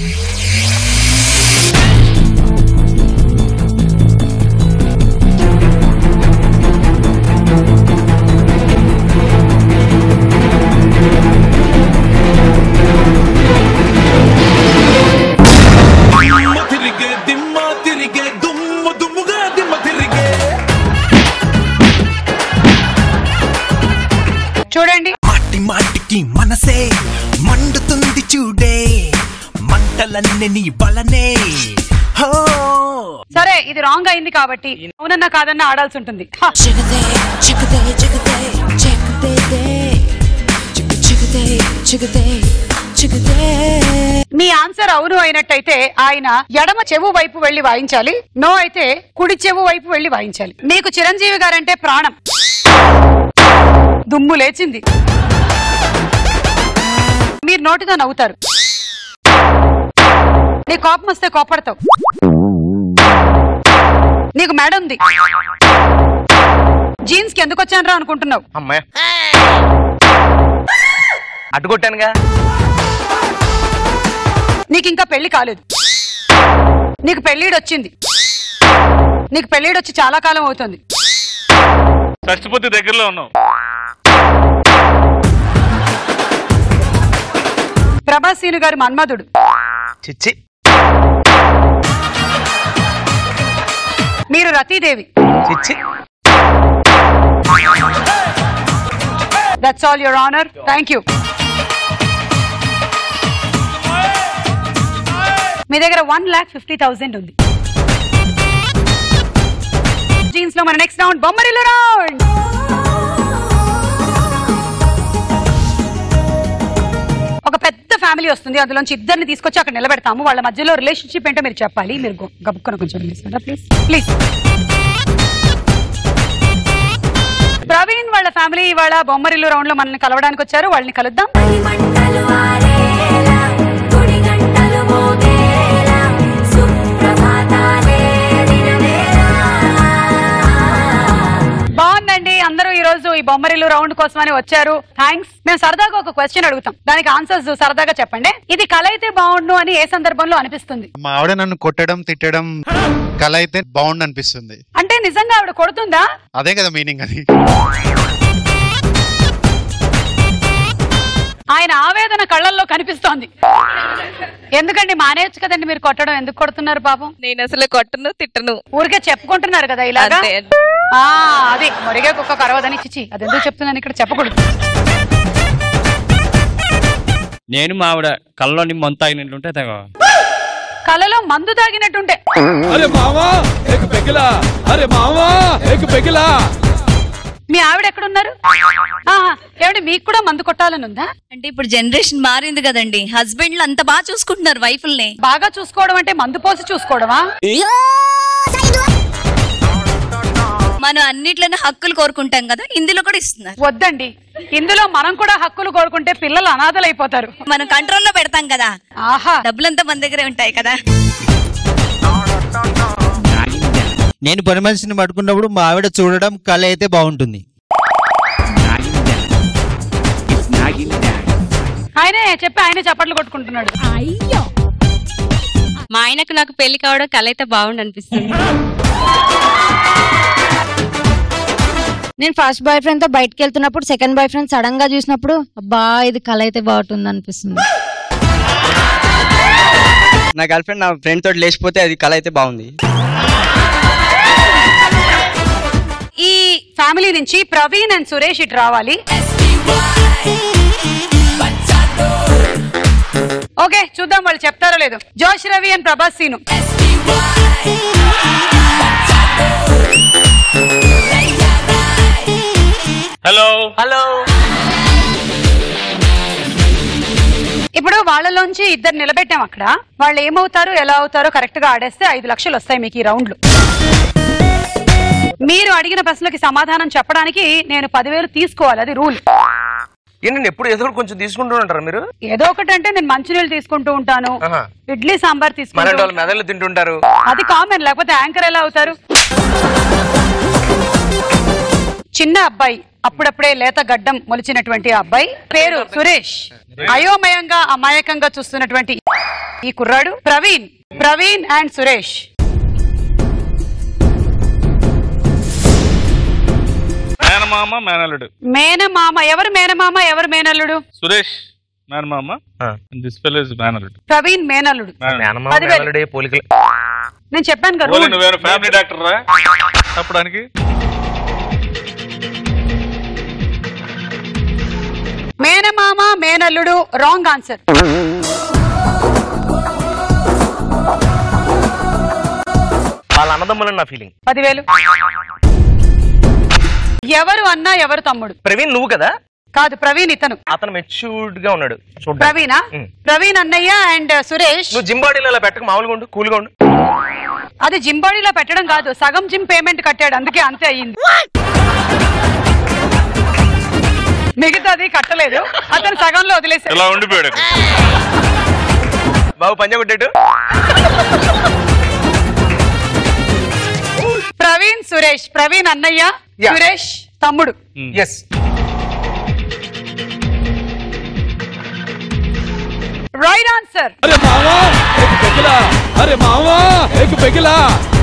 తిరిగే దిమ్మ తిరిగే దుమ్ము దుమ్ముగా దిమ్మ తిరిగే చూడండి మాటి మాటికి మనసే మండుతుంది చూడే మంటలన్నీ నీ బలనే సరే ఇది రాంగ్ అయింది కాబట్టి అవునన్నా కాదన్నా ఆడాల్సి ఉంటుంది హ. మీ ఆన్సర్ అవును అయినట్టయితే ఆయన ఎడమ చెవు వైపు వెళ్లి వాయించాలి నో అయితే కుడి చెవు వైపు వెళ్లి వాయించాలి మీకు చిరంజీవి గారంటే ప్రాణం దుమ్ము లేచింది మీరు నోటితో నవ్వుతారు నీ కోపం వస్తే కోపడతావు నీకు మేడ ఉంది జీన్స్ కి ఎందుకు వచ్చాను రా అనుకుంటున్నావు అమ్మాయి అడ్డుకొట్టానుగా నీకు ఇంకా పెళ్లి కాలేదు నీకు పెళ్ళిడు వచ్చింది నీకు పెళ్ళిడు వచ్చి చాలా కాలం అవుతుంది చచ్చిపోతే దగ్గరలో ఉన్నావు ప్రభాసీను గారు మన్మధుడు చిచ్చి మీరు రతీదేవి చిచ్చి that's all your honour thank you మీ దగ్గర వన్ లాక్ ఫిఫ్టీ థౌసండ్ ఉంది జీన్స్ లో మన నెక్స్ట్ రౌండ్ బొమ్మరిల్లు రౌండ్ ఒక పెద్ద ఫ్యామిలీ వస్తుంది అందులోంచి ఇద్దరిని తీసుకొచ్చి అక్కడ నిలబెడతాము వాళ్ళ మధ్యలో రిలేషన్షిప్ ఏంటో మీరు చెప్పాలి మీరు గు- గబుక్కున కొంచెం ప్లీజ్ ప్లీజ్ ప్రవీణ్ వాళ్ళ ఫ్యామిలీ ఇవాళ బొమ్మరిల్లు రౌండ్ లో మనల్ని కలవడానికి వచ్చారు వాళ్ళని కలుద్దాం బాగుందండి అందరూ ఈ రోజు ఈ బొమ్మరిల్లు రౌండ్ కోసమని వచ్చారు థ్యాంక్స్ మేము సరదాగా ఒక క్వశ్చన్ అడుగుతాం దానికి ఆన్సర్స్ సరదాగా చెప్పండి ఇది కల అయితే బాగుండు అని ఏ సందర్భంలో అనిపిస్తుంది మా ఆవిడ నన్ను కొట్టడం తిట్టడం కళ అయితే బాగుండు అనిపిస్తుంది అంటే నిజంగా ఆవిడ కొడుతుందా అదే కదా మీనింగ్ అది ఆయన ఆవేదన కళ్ళల్లో కనిపిస్తోంది ఎందుకండి మానేయచ్చు కదండి మీరు కొట్టడం ఎందుకు కొడుతున్నారు పాపం నేను అసలు కొట్టను తిట్టను ఊరికే చెప్పుకుంటున్నారు కదా ఇలాగా అంతే. ఆ అది మరిగే కుక్క కరవదని చిచి అది ఎందుకు చెప్తున్నాను ఇక్కడ చెప్పకూడదు నేను మా ఆవిడ కళ్ళలోని మొంత తాగినట్లుంటే తెగ కలలో మందు తాగినట్టుంటే अरे मामा एक पेगला अरे मामा एक पेगला మీ ఆవిడ ఎక్కడున్నారు ఆహా, ఏమండి మీకు కూడా మందు కొట్టాలని ఉందా అంటే ఇప్పుడు జనరేషన్ మారింది కదండి హస్బెండ్లు అంత బాగా చూసుకుంటున్నారు వైఫుల్ని బాగా చూసుకోవడం అంటే మందు పోసి చూసుకోవడమా మనం అన్నిట్లోనే హక్కులు కోరుకుంటాం కదా ఇందులో కూడా ఇస్తున్నారు వద్దండి ఇందులో మనం కూడా హక్కులు కోరుకుంటే పిల్లలు అనాథలైపోతారు మనం కంట్రోల్లో పెడతాం కదా ఆహా డబ్బులంతా మన దగ్గరే ఉంటాయి కదా నేను పని మనిషిని పట్టుకున్నప్పుడు మా ఆవిడ చూడడం కళ అయితే బాగుంటుంది ఆయనే చెప్పి ఆయనే చప్పట్లు కొట్టుకుంటున్నాడు మా ఆయనకు నాకు పెళ్లి కావడం కల అయితే బాగుండు అనిపిస్తుంది నేను ఫస్ట్ బాయ్ ఫ్రెండ్ తో బయటకు వెళ్తున్నప్పుడు సెకండ్ బాయ్ ఫ్రెండ్ సడన్ గా చూసినప్పుడు అబ్బా ఇది కళ అయితే బాగుంటుంది అనిపిస్తుంది నా గర్ల్ ఫ్రెండ్ నా ఫ్రెండ్ తోటి లేచిపోతే అది కళ అయితే బాగుంది ఈ ఫ్యామిలీ నుంచి ప్రవీణ్ అండ్ సురేష్ ఇటు రావాలి ఓకే చూద్దాం వాళ్ళు చెప్తారో లేదో Josh Ravi and Prabhas Seenu hello hello ఇప్పుడు వాళ్ళలోంచి ఇద్దరు నిలబెట్టాం అక్కడ వాళ్ళు ఏమవుతారు ఎలా అవుతారో కరెక్ట్ గా ఆడేస్తే ఐదు లక్షలు వస్తాయి మీకు ఈ రౌండ్లు మీరు అడిగిన ప్రశ్నలకి సమాధానం చెప్పడానికి నేను పదివేలు తీసుకోవాలి అది రూల్ ఏంటండి ఎప్పుడు ఏదో ఒకటి కొంచెం తీసుకుంటూ ఉంటారు మీరు ఏదో ఒకటి అంటే నేను మంచినీళ్ళు తీసుకుంటూ ఉంటాను ఆహా. ఇడ్లీ సాంబార్ మన తీసుకుంటూ వాళ్ళు మెదళ్ళు తింటుంటారు అది కామన్ లేకపోతే యాంకర్ ఎలా అవుతారు చిన్న అబ్బాయి అప్పుడప్పుడే లేత గడ్డం మొలిచినటువంటి ఆ అబ్బాయి పేరు సురేష్ అయోమయంగా అమాయకంగా చూస్తున్నటువంటి ఈ కుర్రాడు ప్రవీణ్ ప్రవీణ్ అండ్ సురేష్ మేనమామ మేనల్లుడు మేనమామ ఎవరు మేనమామ ఎవరు మేనల్లుడు సురేష్ మేనమామ దిస్ ఫెల్ ఇస్ మేనల్లుడు ప్రవీణ్ మేనల్లుడు మేనమామ పదివేలు. మేనలుడే పోలికలు నేను చెప్పాను కదా ఓలే rule. నువ్వేమైనా ఫ్యామిలీ డాక్టర్ రా చెప్పడానికి మేనమామ మేనల్లుడు రాంగ్ ఆన్సర్ వాళ్ళ అన్నదమ్ములని నా ఫీలింగ్ పదివేలు ఎవరు అన్నా ఎవరు తమ్ముడు ప్రవీణ్ నువ్వు కదా కాదు ప్రవీణ్ ఇతను అతను మెచ్యూర్డ్ గా ఉన్నాడు చూడ్డానికి. ప్రవీణా ఉమ్. ప్రవీణ్ అన్నయ్య అండ్ సురేష్ నువ్వు జిమ్ బాడీలో ఇలా పెట్టక మామూలుగా ఉండు కూల్గా ఉండు అది జిమ్ బాడీలో పెట్టడం కాదు సగం జిమ్ పేమెంట్ కట్టాడు అందుకే అంతే అయ్యింది మిగతాది కట్టలేదు అతను సగంలో వదిలేసాడు ఇలా ఉండిపోయాడు బాబు పంజగుడ్డేటు ప్రవీణ్ సురేష్ ప్రవీణ్ అన్నయ్య సురేష్ తమ్ముడు ఎస్ రైట్ ఆన్సర్ अरे मामा एक पिघला अरे मामा एक पिघला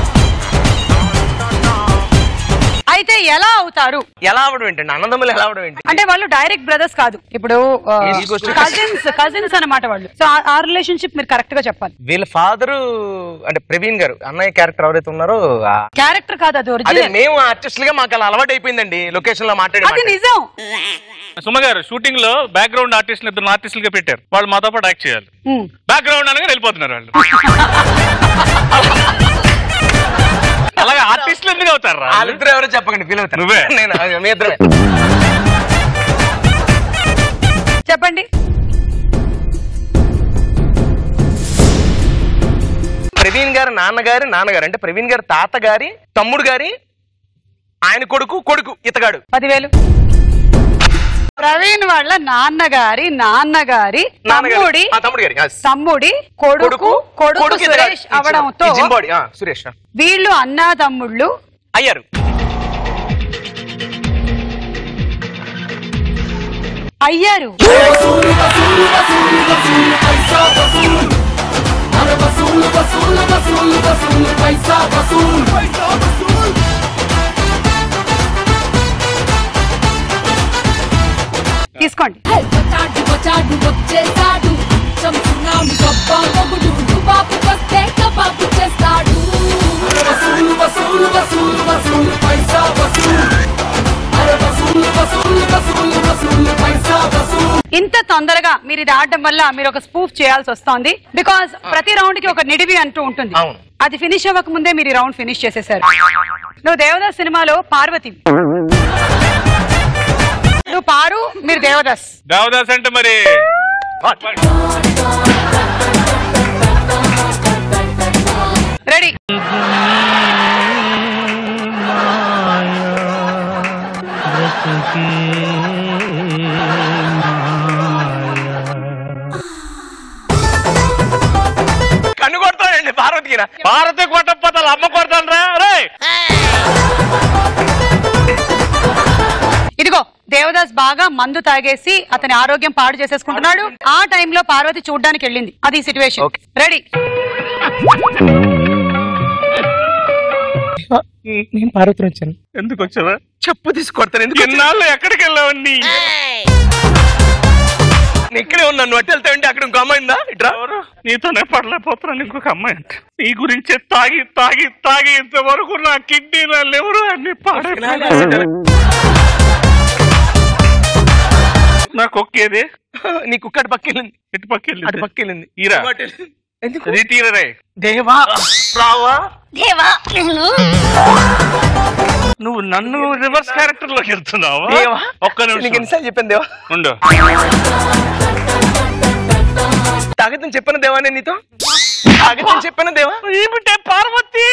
అయితే ఎలా అవుతారు ఎలా అవడం ఏంటండి అన్నదమ్ములు ఎలా అవడం ఏంటి అంటే వాళ్ళు డైరెక్ట్ బ్రదర్స్ కాదు ఇప్పుడు East Coast. కజిన్స్ కజిన్స్ అన్నమాట వాళ్ళు సో ఆ రిలేషన్షిప్ మీరు కరెక్ట్ గా చెప్పాలి వీళ్ళ ఫాదర్ అంటే ప్రవీణ్ గారు అన్నయ్య క్యారెక్టర్ ఎవరైతే ఉన్నారో ఆ- క్యారెక్టర్ కాదు అది అదే ఒరిజినల్ మేము ఆర్టిస్టులుగా మాకు అలా అలవాటు అయిపోయిందండి లొకేషన్ లో మాట్లాడి అది నిజం సుమ గారు షూటింగ్ లో బ్యాక్గ్రౌండ్ ఆర్టిస్ట్ ఇద్దరు ఆర్టిస్టులుగా పెట్టారు వాళ్ళు మాతో పాటు యాక్ట్ చేయాలి ఉమ్. బ్యాక్గ్రౌండ్ అనగా వెళ్ళిపోతున్నారు వాళ్ళు అలాగే ఆర్టిస్టులు ఎందుకు అవుతారు వాళ్ళిద్దరు ఎవరో చెప్పకండి ఫీల్ అవుతారు నువ్వే. నేను అది మీ ఇద్దరే చెప్పండి ప్రవీణ్ గారి నాన్నగారి నాన్నగారు అంటే ప్రవీణ్ గారి తాతగారి తమ్ముడు గారి ఆయన కొడుకు కొడుకు ఇతగాడు పదివేలు ప్రవీణ్ వాళ్ళ నాన్నగారి నాన్నగారి నాన్నగారు. తమ్ముడి ఆ, తమ్ముడు గారి yes. తమ్ముడి కొడుకు కొడుకు ఇతగాడు. సురేష్ అవడంతో ఈ జిమ్ బాడీ ఆ, సురేష్ ఆ. వీళ్ళు అన్నా తమ్ముళ్ళు అయ్యారు అయ్యారు తీసుకోండి వచ్చాడు వచ్చాడు వచ్చేసాడు చంపున్నాడు గొప్ప మొగుడు రుబాబు వస్తే కబాబు చేస్తాడు వసూలు వసూలు వసూలు వసూలు పైసా వసూలు అరే వసూలు వసూలు వసూలు వసూలు పైసా వసూలు ఇంత తొందరగా మీరు ఇది ఆడడం వల్ల మీరు ఒక స్పూఫ్ చేయాల్సి వస్తోంది బికాస్ ప్రతి రౌండ్ కి ఒక నిడివి అంటూ ఉంటుంది అది ఫినిష్ అవ్వక ముందే మీరు ఈ రౌండ్ ఫినిష్ చేసేసారు నువ్వు దేవదాస్ సినిమాలో పార్వతి నువ్వు పారు మీరు దేవదాస్ దేవదాస్ అంటే మరి రెడీ కన్ను కొడతాడండి పార్వతికి భారతి కొట్టకపోతే వాళ్ళ అమ్మ కొడతాను రా రే ఇదిగో దేవదాస్ బాగా మందు తాగేసి అతని ఆరోగ్యం పాడు చేసేసుకుంటున్నాడు ఆ టైంలో పార్వతి చూడ్డానికి వెళ్ళింది అది సిచ్యువేషన్ రెడీ నేను పార్వతిని వచ్చాను ఎందుకు వచ్చావా చెప్పు తీసుకొడతాను ఎందుకు ఇన్నాళ్ళు ఎక్కడికి వెళ్ళావన్నీ నేను ఇక్కడే ఉన్నాను నువ్వు అటు వెళ్తావంటే అక్కడ ఇంకో అమ్మాయి ఉందా ఇట్రా నీతోనే పడలేకపోతున్నాను ఇంకొక అమ్మాయి అంటే నీ గురించే తాగి తాగి తాగి ఇంతవరకు నా కిడ్నీ నా లివర్ అన్ని పాడైపోయాయి నా కుక్కేది నీ కుక్క అటు పక్కెళ్ళింది ఇటు పక్కెళ్ళి అటు పక్కెళ్ళింది ఈరా ఎందుకు అది తీరరే దేవా రావా దేవా నువ్వు నన్ను రివర్స్ క్యారెక్టర్ లోకి వెళ్తున్నావా దేవా ఒక్క నీకు నిమిషం ఎన్నిసార్లు చెప్పాను దేవా ఉండు తాగితం చెప్పాను దేవా నేను నీతో తాగితం చెప్పాను దేవా ఏమిటే పార్వతి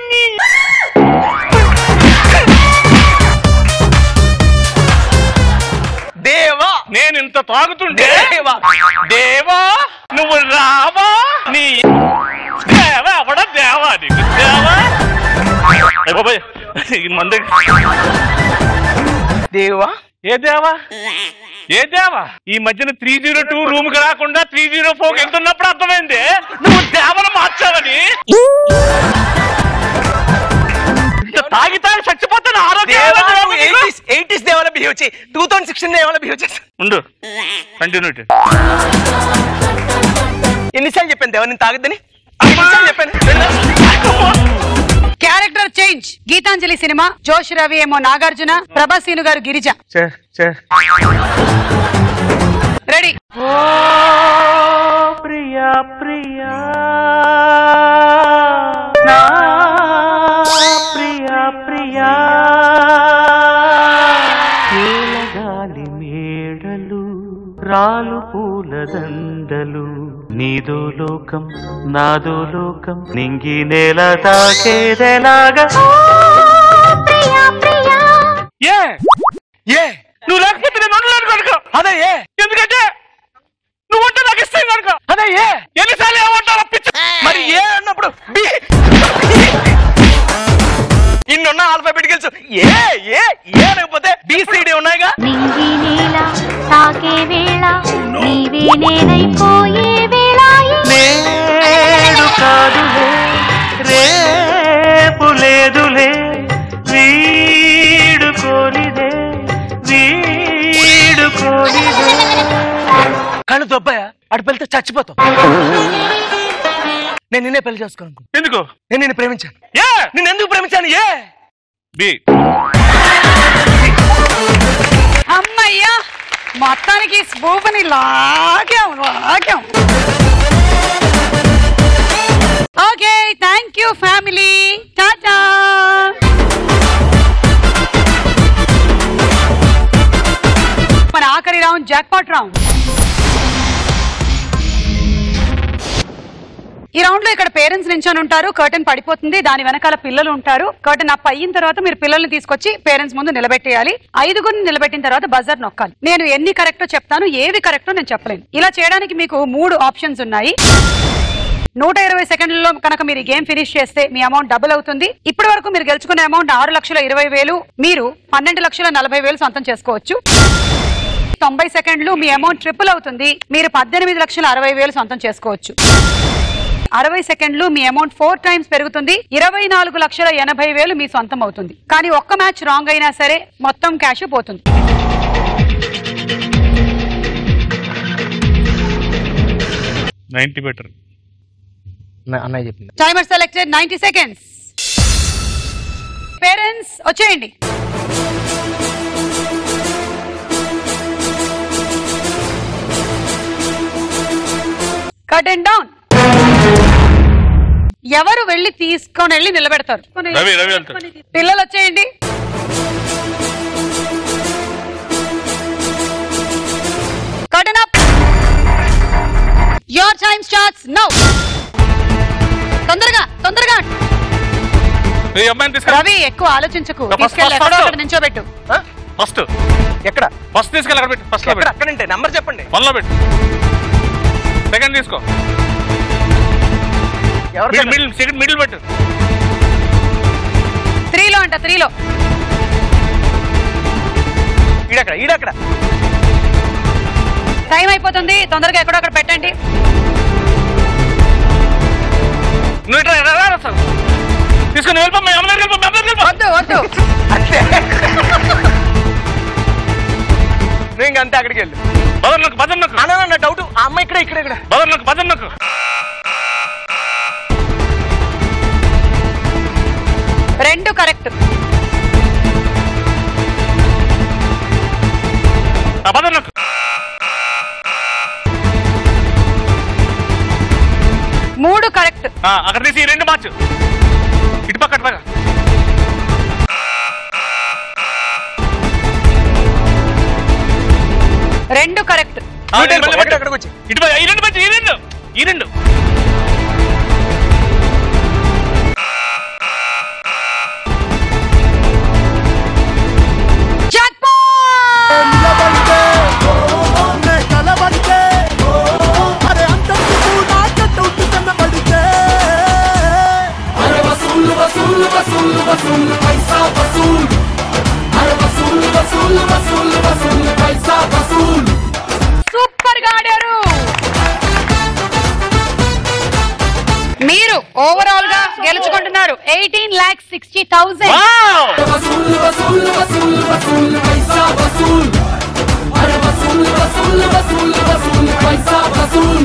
దేవా నేను ఇంత తాగుతుంటే దేవా దేవా నువ్వు రావా నీ దేవా అవడ దేవా నీకు దేవా ఏ బాబాయ్ ఈ మంది దేవా ఏ దేవా ఏ దేవా ఈ మధ్యన త్రీ జీరో టూ రూమ్ కి రాకుండా త్రీ జీరో ఫోర్ వెళ్తున్నప్పుడు అర్థమైంది నువ్వు దేవను మార్చావని ఇంత తాగి తాగి చచ్చిపోతాను ఆరోగ్యం ఎయిటీస్ దేవాల బిహేవ్ చేయి టూ థౌసండ్ సిక్స్టీన్ దేవాల బిహేవ్ చేస్తా ఉండు కంటిన్యూటీ ఎన్నిసార్లు చెప్పాను దేవా నేను తాగద్దని ఎన్నిసార్లు చెప్పాను క్యారెక్టర్ చేంజ్ గీతాంజలి సినిమా జోష్ రవి ఏమో నాగార్జున ప్రభాసీను గారు గిరిజ రెడీ ప్రియా ప్రియా నా రాలు పూల దండలు నీదో లోకం నాదో లోకం నింగి నేల తాకేదెలాగా ఏ ఏ నువ్వు లేకపోతే నేను ఉండలేను కనుక అదే ఏ ఎందుకంటే నువ్వు ఉంటే నాకు ఇష్టం కనుక అదే ఏ ఎన్నిసార్లు ఏమంటావు పిచ్చి మరి ఏ అన్నప్పుడు బి ఇన్నున్న ఆల్ఫాబెటికల్స్ ఏ ఏ ఏ లేకపోతే బిసిడి ఉన్నాయిగా నింగి నేల తాకే వేళ నీవే నేనైపోయే వేళ నేడు కాదులే రేపు లేదులే వీడు కోరిదే వీడు కోరిదే కళ్ళు దొబ్బాయా అటు పెళ్తే చచ్చిపోతాం నేను నిన్నే పెళ్లి చేసుకోను ఎందుకు నేను నిన్ను ప్రేమించాను ఏ నేను ఎందుకు ప్రేమించాను ఏ బి అమ్మయ్యా మొత్తానికి స్పూపుని లాగాం లాగాం ఓకే థ్యాంక్ యూ ఫ్యామిలీ టాటా మన ఆఖరి రౌండ్ జాక్పాట్ రౌండ్ ఈ రౌండ్ లో ఇక్కడ పేరెంట్స్ నించొని ఉంటారు కర్టన్ పడిపోతుంది దాని వెనకాల పిల్లలు ఉంటారు కర్టన్ అప్ అయిన తర్వాత మీరు పిల్లల్ని తీసుకొచ్చి పేరెంట్స్ ముందు నిలబెట్టేయాలి ఐదుగురిని నిలబెట్టిన తర్వాత బజర్ నొక్కాలి నేను ఎన్ని కరెక్టో చెప్తాను ఏవి కరెక్టో నేను చెప్పలేను ఇలా చేయడానికి మీకు మూడు ఆప్షన్స్ ఉన్నాయి నూట ఇరవై సెకండ్లలో కనుక మీరు ఈ గేమ్ ఫినిష్ చేస్తే మీ అమౌంట్ డబుల్ అవుతుంది ఇప్పటి వరకు మీరు గెలుచుకున్న అమౌంట్ ఆరు లక్షల ఇరవై వేలు మీరు పన్నెండు లక్షల నలభై వేలు సొంతం చేసుకోవచ్చు తొంభై సెకండ్లు మీ అమౌంట్ ట్రిపుల్ అవుతుంది మీరు పద్దెనిమిది లక్షల అరవై వేలు సొంతం చేసుకోవచ్చు అరవై సెకండ్లు మీ అమౌంట్ ఫోర్ టైమ్స్ పెరుగుతుంది ఇరవై నాలుగు లక్షల ఎనభై వేలు మీ సొంతం అవుతుంది కానీ ఒక్క మ్యాచ్ రాంగ్ అయినా సరే మొత్తం క్యాష్ పోతుంది నైన్టీ బెటర్ అన్నయ్య చెప్పింది timer selected ninety seconds parents వచ్చేయండి కటన్ డౌన్ ఎవరు వెళ్ళి తీసుకొని వెళ్ళి నిలబెడతారు రవి రవి వెళ్తాడు పిల్లలు వచ్చేయండి కటన్ up your time starts now తొందరగా తొందరగా ఈ అమ్మాయిని తీసుకెళ్ళి రవి ఎక్కువ ఆలోచించకు First, తీసుకెళ్ళి first, ఎక్కడో first. అక్కడ నించోబెట్టు ఫస్ట్ ఎక్కడ ఫస్ట్ తీసుకెళ్ళి అక్కడ పెట్టు ఫస్ట్ లో ఎక్కడ పెట్టు అక్కడ ఉంటే నంబర్ చెప్పండి వన్ లో పెట్టు సెకండ్ తీసుకో ఎవరు మిడిల్ మిడిల్ సెకండ్ మిడిల్ పెట్టు త్రీలో అంట త్రీలో ఈడక్కడ ఈడక్కడ టైం అయిపోతుంది తొందరగా ఎక్కడో అక్కడ పెట్టండి నువ్వు ఇట్లా రా, రా, రా, సార్. తీసుకొని వెళ్ళిపో మీ అమ్మ దగ్గరికి వెళ్ళిపో, మీ అమ్మ దగ్గరికి వెళ్ళిపో. వద్దు వద్దు నువ్వు ఇంక అంతే అక్కడికి వెళ్ళు బదర్ నొక్కు బదర్ నొక్కు అన్న డౌట్ ఆ అమ్మాయి ఇక్కడ ఇక్కడ ఇక్కడ బదర్ నొక్కు బదర్ నొక్కు రెండు కరెక్ట్ ఆ బదర్ నొక్కు మూడు కరెక్ట్ ఆ, అక్కడ తీసి ఈ రెండు మార్చు ఇటు పక్క అటు పక్క రెండు కరెక్ట్ ఆ, మళ్ళీ పెట్టు. ఇటు పక్క, ఈ రెండు పెట్టు ఈ రెండు ఈ రెండు अरे वसूल वसूल वसूल वसूल पैसा वसूल अरे वसूल वसूल वसूल वसूल पैसा वसूल సూపర్ గా ఆడారు మీరు ఓవరాల్ గా గెలుచుకుంటున్నారు ఎయిటీన్ లాక్స్ సిక్స్టీ థౌసండ్ वसूल वसूल वसूल वसूल पैसा वसूल अरे वसूल वसूल वसूल वसूल पैसा वसूल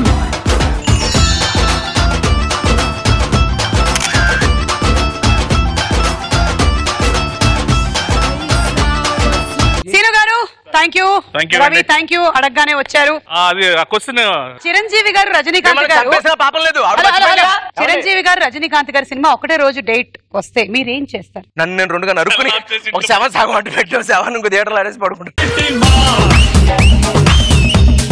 Seenu garu thank you Thank you Ravi అండి. థ్యాంక్ యూ అడగగానే వచ్చారు ఆ, అది ఆ క్వశ్చన్ చిరంజీవి గారు రజనీకాంత్ మిమ్మల్ని గారు చంపేసినా పాపం లేదు. ఆవిడ హలో, హలో, హలో. మర్చిపోయిందా? చిరంజీవి గారు రజనీకాంత్ గారి సినిమా ఒకటే రోజు డేట్ వస్తే మీరేం చేస్తారు నన్ను నేను రెండుగా నరుక్కుని ఒక సెవెన్ సగం అడ్డు పెట్టాను సెవెన్ ఇంకో థియేటర్లో ఆడేసి పడుకుంటాను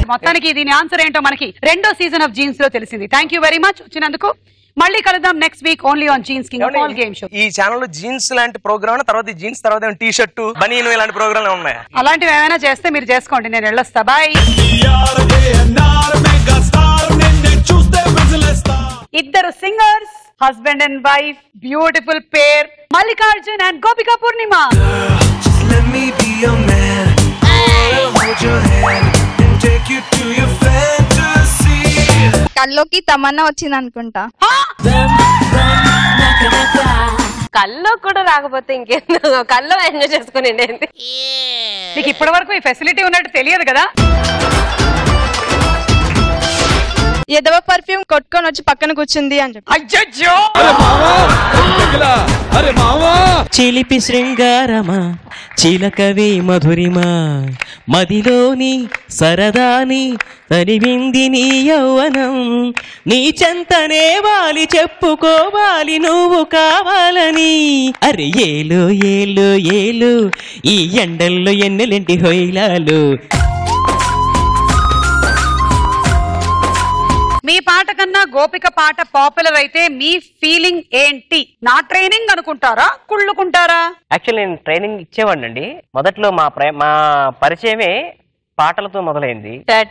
మొత్తానికి దీని ఆన్సర్ ఏంటో మనకి రెండో సీజన్ ఆఫ్ జీన్స్ లో తెలిసింది థ్యాంక్ యూ వెరీ మచ్ వచ్చినందుకు మళ్ళీ కలుద్దాం next week only on Genes king all game show ఈ ఛానల్లో జీన్స్ లాంటి ప్రోగ్రామ్ తర్వాత ఈ జీన్స్ తర్వాత టీ షర్ట్ బనీను ఇలాంటి ప్రోగ్రామ్ ఉన్నాయి అలాంటివి ఏమైనా చేస్తే మీరు చేసుకోండి నేను వెళ్ళొస్తా బాయ్ ఇద్దరు singers husband and wife beautiful pair Mallikarjun and Gopika Purnima Let me be your man. I'll hold your hand and take you to your fantasy. కల్లోకి తమన్నా వచ్చింది అనుకుంటా కల్లో కూడా రాకపోతే ఇంకేం కల్లో ఎంజాయ్ చేసుకుని నీకు ఇప్పటి వరకు ఈ ఫెసిలిటీ ఉన్నట్టు తెలియదు కదా ఎదవ పర్ఫ్యూమ్ కొట్టుకొని వచ్చి పక్కన కూర్చుంది అని చెప్పి అయ్యో అరే మావా చిలిపి శృంగారమా చిలకవే మధురిమా మదిలోని సరదాని తరివింది నీ యౌవనం నీ చెంతనే వాలి చెప్పుకోవాలి నువ్వు కావాలని అరే ఏలు ఏలు ఏలు ఈ ఎండల్లో ఎన్నెలెంటి హొయిలాలు మీ పాట కన్నా గోపిక పాట పాపులర్ అయితే మీ ఫీలింగ్ ఏంటి నా ట్రైనింగ్ అనుకుంటారా కుళ్ళుకుంటారా యాక్చువల్లీ నేను ట్రైనింగ్ ఇచ్చేవాడినండి మొదట్లో మా ప్రే మా పరిచయమే పాటలతో మొదలైంది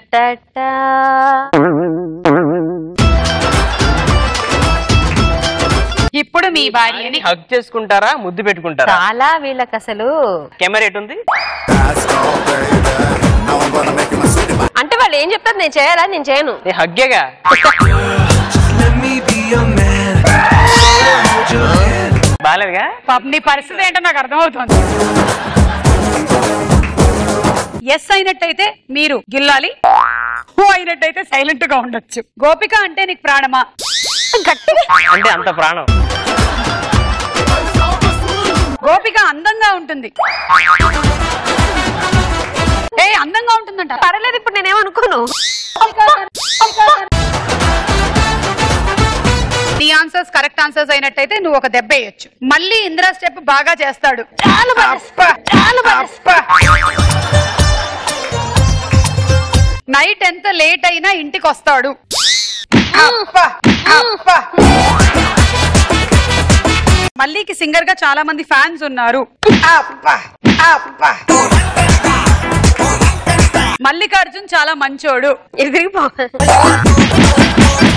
ఇప్పుడు మీ భార్యని హగ్ చేసుకుంటారా ముద్దు పెట్టుకుంటారా చాలా వీళ్ళకి అసలు కెమెరా ఎటు ఉంది అంటే వాళ్ళు ఏం చెప్తారు నేను చేయాలా నేను చేయను నేను హగ్గేగా Let me be your man. I'll hold your hand. బాగాలేదుగా పాపం నీ పరిస్థితి ఏంటో నాకు అర్థమవుతుంది ఎస్ అయినట్టయితే మీరు గిల్లాలి ఓ అయినట్టయితే సైలెంట్ గా ఉండొచ్చు గోపిక అంటే నీకు ప్రాణమా అంటే అంత ప్రాణం గోపిక అందంగా ఉంటుంది ఏ అందంగా ఉంటుందంట పర్లేదు ఇప్పుడు నేనేమనుకోను నీ ఆన్సర్స్ కరెక్ట్ ఆన్సర్స్ అయినట్టయితే నువ్వు ఒక దెబ్బ వేయొచ్చు మళ్ళీ ఇందిరా స్టెప్ బాగా చేస్తాడు నైట్ ఎంత లేట్ అయినా ఇంటికి వస్తాడు అప్ప, అప్ప. మల్లీకి సింగర్ గా చాలా మంది ఫ్యాన్స్ ఉన్నారు అప్ప, అప్ప. మల్లికార్జున్ చాలా మంచోడు ఎదిరిగిపో